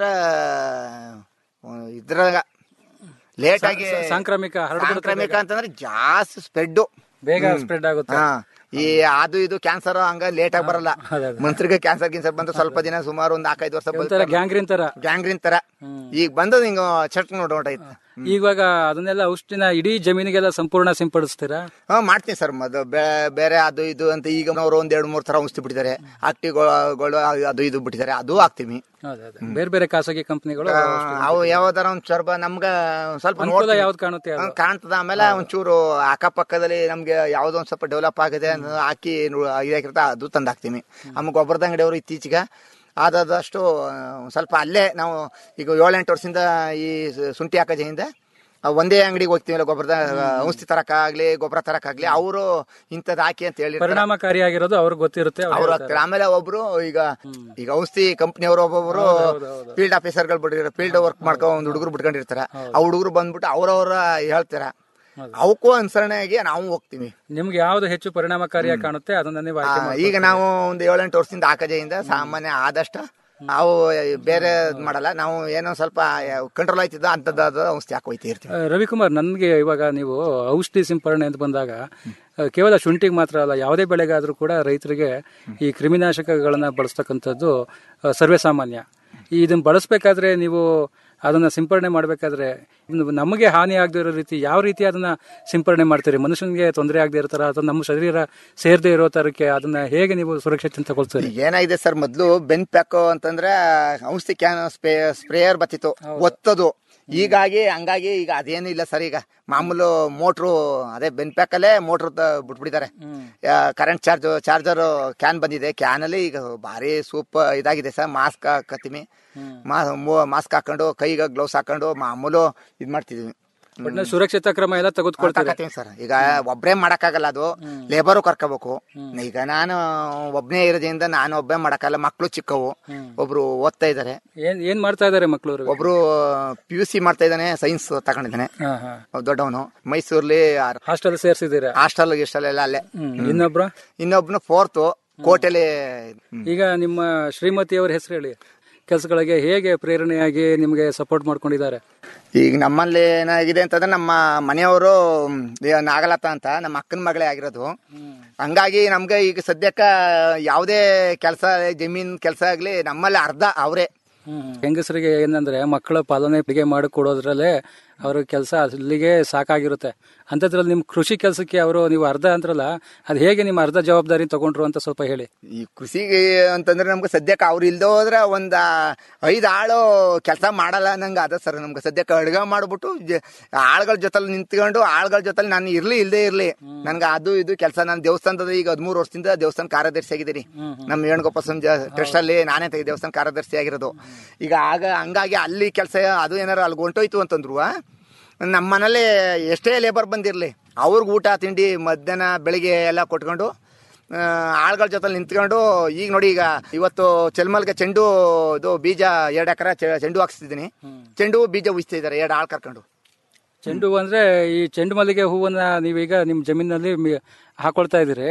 ಇದ್ರಾಗ ಲೇಟ್ ಆಗಿ ಸಾಂಕ್ರಾಮಿಕ ಹರಡ್ಬಿಡುತ್ತೆ ಸಾಂಕ್ರಾಮಿಕ ಅಂತಂದ್ರೆ ಜಾಸ್ತಿ ಸ್ಪ್ರೆಡ್ ಬೇಗ ಸ್ಪ್ರೆಡ್ ಆಗುತ್ತೆ ಹಾ ಈ ಅದು ಇದು ಕ್ಯಾನ್ಸರ್ ಹಂಗ ಲೇಟ್ ಆಗಿ ಬರಲ್ಲ ಮನ್ಸರಿಗೆ ಕ್ಯಾನ್ಸರ್ ಗಿನ್ಸರ್ ಬಂದು ಸ್ವಲ್ಪ ದಿನ ಸುಮಾರು ಒಂದ್ ನಾಲ್ಕೈದು ವರ್ಷ ಒಂಥರ ಗ್ಯಾಂಗ್ರೀನ್ ತರ ಗ್ಯಾಂಗ್ರೀನ್ ತರ ಈಗ ಬಂದು ಹಿಂಗ ಚಟ್ ನೋಡೋಟೈತೆ ಇವಾಗ ಅದನ್ನೆಲ್ಲ ಔಷಧಿನ ಇಡೀ ಜಮೀನಿಗೆಲ್ಲ ಸಂಪೂರ್ಣ ಸಿಂಪಡಿಸ್ತೀರಾ ಹಾ ಮಾಡ್ತೀನಿ ಸರ್ ಮದ್ದು ಬೇ- ಬೇರೆ ಅದು ಇದು ಅಂತ ಈಗ ಅವರು ಒಂದ್ ಎರಡು ಮೂರ್ ತರ ಔಷಧಿ ಬಿಟ್ಟಿದ್ದಾರೆ ಆಕ್ಟಿಗಳು ಅದು ಇದು ಬಿಟ್ಟಿದ್ದಾರೆ ಅದು ಹಾಕ್ತೀವಿ ಅದೇ ಅದೇ ಬೇರೆ ಬೇರೆ ಖಾಸಗಿ ಕಂಪನಿಗಳು ಆ, ಅವು ಯಾವ್ದಾರ ಒಂದ್ ಚರ್ಬ ನಮ್ಗ ಸ್ವಲ್ಪ ಅನುಕೂಲ ನೋಡ್ತೀವಿ. ಯಾವ್ದು ಕಾಣುತ್ತೆ ಅದು? ಹ್ಮ್, ಕಾಣ್ತದ ಆಮೇಲೆ ಒಂಚೂರು ಅಕ್ಕಪಕ್ಕದಲ್ಲಿ ನಮ್ಗೆ ಯಾವ್ದೋ ಒಂದ್ ಸ್ವಲ್ಪ ಡೆವಲಪ್ ಆಗಿದೆ ಅಂತ ಹಾಕಿ ನೋ- ಇದಾಗಿರ್ತ ಅದು ತಂದು ಹಾಕ್ತೀನಿ ಆಮೇಲೆ ಗೊಬ್ಬರದ ಅಂಗಡಿಯವರು ಇತ್ತೀಚೆಗೆ ಆದಷ್ಟು ಆ, ಒಂದ್ ಸ್ವಲ್ಪ ಅಲ್ಲೇ ನಾವು ಈಗ ಏಳೆಂಟು ವರ್ಷದಿಂದ ಈ ಸು- ಶುಂಠಿ ಹಾಕೋದ್ರಿಂದ ಆ, ಒಂದೇ ಅಂಗಡಿಗೆ ಹೋಗ್ತೀವಲ್ಲ ಗೊಬ್ಬರದ ಔಷಧಿ ತರಕ್ಕಾಗ್ಲಿ ಗೊಬ್ಬರ ತರಕ್ಕಾಗ್ಲಿ ಅವರು ಇಂಥದ್ದು ಹಾಕಿ ಅಂತ ಹೇಳಿ ಪರಿಣಾಮಕಾರಿಯಾಗಿರೋದು ಅವ್ರಿಗೆ ಗೊತ್ತಿರುತ್ತೆ ಅವ್ರು ಅವ್ರು ಹೇಳ್ತಾರೆ. ಹಾಕ್ತಾರೆ ಆಮೇಲೆ ಒಬ್ರು ಈಗ ಈಗ ಔಷಧಿ ಕಂಪ್ನಿಯವರು ಒಬ್ಬೊಬ್ರು ಫೀಲ್ಡ್ ಆಫೀಸರ್ಗಳು ಬಿಟ್ಟಿರ್ತಾರೆ ಫೀಲ್ಡ್ ವರ್ಕ್ ಮಾಡ್ಕೊ ಒಂದ್ ಹುಡುಗರು ಬಿಟ್ಕೊಂಡಿರ್ತಾರ ಆ ಹುಡುಗರು ಬಂದ್ಬಿಟ್ಟು ಅವ್ರವ್ರ ಹೇಳ್ತಾರ ಅವಕ್ಕೂ ಅನುಸರಣೆಯಾಗಿ ನಾವು ಹೋಗ್ತೀವಿ ನಿಮ್ಗೆ ಯಾವ್ದು ಹೆಚ್ಚು ಪರಿಣಾಮಕಾರಿಯಾಗಿ ಕಾಣುತ್ತೆ ಅದನ್ನ ನೀವು ಆ, ಆಯ್ಕೆ ಮಾಡಿ ಈಗ ನಾವು ಒಂದು ಏಳೆಂಟು ವರ್ಷದಿಂದ ಹಾಕಜೆಯಿಂದ ಸಾಮಾನ್ಯ ಆದಷ್ಟು ನಾವು ಬೇರೆ ಇದ್ ಮಾಡಲ್ಲ ನಾವು ಏನೋ ಸ್ವಲ್ಪ ಕಂಟ್ರೋಲ್ ಆಯ್ತಿದ್ದ ಅಂತದ್ದು ಔಷಧಿ ಹಾಕೋಯ್ತಿ ಇರ್ತೀವಿ ಆ, ರವಿಕುಮಾರ್ ನನ್ಗೆ ಇವಾಗ ನೀವು ಔಷಧಿ ಸಿಂಪರಣೆ ಅಂತ ಬಂದಾಗ ಆ, ಕೇವಲ ಶುಂಠಿಗೆ ಮಾತ್ರ ಅಲ್ಲ ಯಾವುದೇ ಬೆಳೆಗಾದ್ರೂ ಕೂಡ ರೈತರಿಗೆ ಈ ಕ್ರಿಮಿನಾಶಕಗಳನ್ನ ಬಳಸ್ತಕ್ಕಂಥದ್ದು ಆ, ಸರ್ವೇ ಸಾಮಾನ್ಯ ಈ ಇದನ್ನ ಬಳಸಬೇಕಾದ್ರೆ ನೀವು ಅದನ್ನ ಸಿಂಪರಣೆ ಮಾಡಬೇಕಾದ್ರೆ ನಮಗೆ ಹಾನಿ ಆಗದೇ ಇರೋ ರೀತಿ ಯಾವ ರೀತಿ ಅದನ್ನ ಸಿಂಪರಣೆ ಮಾಡ್ತೀರಿ ಮನುಷ್ಯನಿಗೆ ತೊಂದರೆ ಆಗದೆ ಇರೋ ತರ ಅಥವಾ ನಮ್ಮ ಶರೀರ ಸೇರದೆ ಇರೋ ತರಕ್ಕೆ ಅದನ್ನ ಹೇಗೆ ನೀವು ಸುರಕ್ಷತೆ ತಗೊಳ್ತೀರಿ ಈಗ ಏನಾಗಿದೆ ಸರ್ ಮೊದ್ಲು ಬೆನ್ ಪ್ಯಾಕ್ ಅಂತಂದ್ರೆ ಔಷಧಿ ಕ್ಯಾನ್ ಸ್ಪ್ರೇ ಸ್ಪ್ರೇಯರ್ ಬತ್ತಿತ್ತು ಒತ್ತದು ಹೀಗಾಗಿ ಹಂಗಾಗಿ ಈಗ ಅದೇನು ಇಲ್ಲ ಸರ್ ಈಗ ಮಾಮೂಲು ಮೋಟ್ರು ಅದೇ ಬೆನ್ ಪ್ಯಾಕ್ ಅಲ್ಲೇ ಮೋಟ್ರ್ ಬಿಟ್ಬಿಟ್ಟಿದ್ದಾರೆ ಕರೆಂಟ್ ಚಾರ್ಜ್ ಚಾರ್ಜರ್ ಕ್ಯಾನ್ ಬಂದಿದೆ ಕ್ಯಾನ್ ಅಲ್ಲಿ ಈಗ ಭಾರಿ ಸೂಪ್ ಇದಾಗಿದೆ ಸರ್ ಮಾಸ್ಕ್ ಹಾಕತ್ತೀವಿ ಮಾಸ್ಕ್ ಹಾಕೊಂಡು ಕೈಗೆ ಗ್ಲೌಸ್ ಹಾಕೊಂಡು ಮಾಮೂಲು ಇದ್ ಮಾಡ್ತಿದೀವಿ ಒಟ್ನಲ್ಲಿ ಸುರಕ್ಷತಾ ಕ್ರಮ ಎಲ್ಲ ತೆಗೆದುಕೊಳ್ತೀರಿ ತಗೋತೀವಿ ಸರ್ ಈಗ ಒಬ್ರೇ ಮಾಡಕ್ಕಾಗಲ್ಲ ಅದು ಲೇಬರು ಕರ್ಕೋಬೇಕು ಈಗ ನಾನು ಒಬ್ನೇ ಇರೋದ್ರಿಂದ ನಾನು ಒಬ್ಬನೇ ಮಾಡಕ್ಕಾಗಲ್ಲ ಮಕ್ಳು ಚಿಕ್ಕವು ಒಬ್ರು ಓದ್ತಾ ಇದಾರೆ ಏನ್ ಏನ್ ಮಾಡ್ತಾ ಇದಾರೆ ಮಕ್ಕಳು ಒಬ್ರು ಪಿ ಯು ಸಿ ಮಾಡ್ತಾ ಇದ್ದಾನೆ ಸೈನ್ಸ್ ತಗೊಂಡಿದ್ದಾನೆ ಹಾ ಹಾ ದೊಡ್ಡವನು ಮೈಸೂರ್ಲಿ ಹಾಸ್ಟೆಲ್ ಸೇರ್ಸಿದ್ದೀರಾ ಹಾಸ್ಟೆಲ್ ಗಿಸ್ಟೆಲ್ ಎಲ್ಲ ಅಲ್ಲೇ ಹ್ಮ್ ಇನ್ನೊಬ್ರು ಇನ್ನೊಬ್ನು ಫೋರ್ತ್ ಕೋಟೆಲಿ ಈಗ ನಿಮ್ಮ ಶ್ರೀಮತಿಯವರ ಹೆಸರು ಹೇಳಿ ಕೆಲಸಗಳಿಗೆ ಹೇಗೆ ಪ್ರೇರಣೆಯಾಗಿ ನಿಮಗೆ ಸಪೋರ್ಟ್ ಮಾಡ್ಕೊಂಡಿದ್ದಾರೆ ಈಗ ನಮ್ಮಲ್ಲಿ ಏನಾಗಿದೆ ಅಂತಂದ್ರೆ ನಮ್ಮ ಮನೆಯವರು ಮ್, ದೇ- ನಾಗಲತಾ ಅಂತ ನಮ್ಮ ಅಕ್ಕನ ಮಗಳೇ ಆಗಿರೋದು ಹಂಗಾಗಿ ನಮ್ಗೆ ಈಗ ಸದ್ಯಕ್ಕ ಯಾವುದೇ ಕೆಲಸ ಜಮೀನ್ ಕೆಲಸ ಆಗ್ಲಿ ನಮ್ಮಲ್ಲಿ ಅರ್ಧ ಅವರೇ ಹೆಂಗಸರಿಗೆ ಏನಂದ್ರೆ ಮಕ್ಕಳ ಪಾಲನೆ ಬಿಗೆ ಮಾಡಿ ಕೊಡೋದ್ರಲ್ಲೇ ಅವ್ರ ಕೆಲಸ ಅಲ್ಲಿಗೆ ಸಾಕಾಗಿರುತ್ತೆ ಅಂಥದ್ರಲ್ಲಿ ನಿಮ್ ಕೃಷಿ ಕೆಲಸಕ್ಕೆ ಅವರು ನೀವು ಅರ್ಧ ಅಂದ್ರಲ್ಲ ಅದು ಹೇಗೆ ನಿಮ್ಮ ಅರ್ಧ ಜವಾಬ್ದಾರಿ ತಗೊಂಡ್ರು ಅಂತ ಸ್ವಲ್ಪ ಹೇಳಿ ಈ ಕೃಷಿಗೆ ಅಂತಂದ್ರೆ ನಮ್ಗೆ ಸದ್ಯಕ್ಕೆ ಅವ್ರು ಇಲ್ದೇ ಹೋದ್ರೆ ಒಂದ್ ಐದು ಆಳು ಕೆಲಸ ಮಾಡಲ್ಲ ನಂಗೆ ಅದ ಸರ್ ನಮ್ಗೆ ಸದ್ಯಕ್ಕೆ ಅಡ್ಗೆ ಮಾಡ್ಬಿಟ್ಟು ಜ- ಆಳ್ಗಳ ಜೊತೆಲಿ ನಿಂತ್ಕೊಂಡು ಆಳ್ಗಳ ಜೊತೆಲಿ ನಾನು ಇರ್ಲಿ ಇಲ್ದೇ ಇರ್ಲಿ ನನ್ಗೆ ಅದು ಇದು ಕೆಲಸ ನಾನು ದೇವಸ್ಥಾನದ ಈಗ ಹದಿಮೂರು ವರ್ಷದಿಂದ ದೇವಸ್ಥಾನ ಕಾರ್ಯದರ್ಶಿ ಆಗಿದ್ದೀನಿ ನಮ್ಮ ವೇಣುಗೋಪಾಲ ಸ್ವಾಮಿ ಟ್ರಸ್ಟ್ ಅಲ್ಲಿ ನಾನೇ ತೆಗಿ ದೇವಸ್ಥಾನ ಕಾರ್ಯದರ್ಶಿ ಆಗಿರೋದು ಈಗ ಆಗ ಹಂಗಾಗಿ ಅಲ್ಲಿ ಕೆಲಸ ಅದು ಏನಾರು ಅಲ್ಲಿ ಹೊಂಟೋಯ್ತು ಅಂತಂದ್ರು ನಮ್ಮ ಮನೇಲಿ ಎಷ್ಟೇ ಲೇಬರ್ ಬಂದಿರಲಿ ಅವ್ರಿಗೆ ಊಟ ತಿಂಡಿ ಮಧ್ಯಾಹ್ನ ಬೆಳಿಗ್ಗೆ ಎಲ್ಲ ಕೊಟ್ಕೊಂಡು ಆ, ಆಳ್ಗಳ ಜೊತೆ ನಿಂತ್ಕೊಂಡು ಈಗ ನೋಡಿ ಈಗ ಇವತ್ತು ಚೆಲ್ಮಲ್ಗೆ ಚೆಂಡು ಇದು ಬೀಜ ಎರಡು ಎಕರೆ ಚೆಂಡು ಹಾಕ್ಸ್ತಿದ್ದೀನಿ ಚೆಂಡು ಬೀಜ ಉಯಿಸ್ತಾ ಇದ್ದಾರೆ ಎರಡು ಆಳ್ ಕರ್ಕೊಂಡು ಚೆಂಡು ಹೂ ಅಂದ್ರೆ ಈ ಚೆಂಡು ಮಲ್ಲಿಗೆ ಹೂವನ್ನ ನೀವೀಗ ನಿಮ್ ಜಮೀನಲ್ಲಿ ಮಿ- ಹಾಕೊಳ್ತಾ ಇದೀರಿ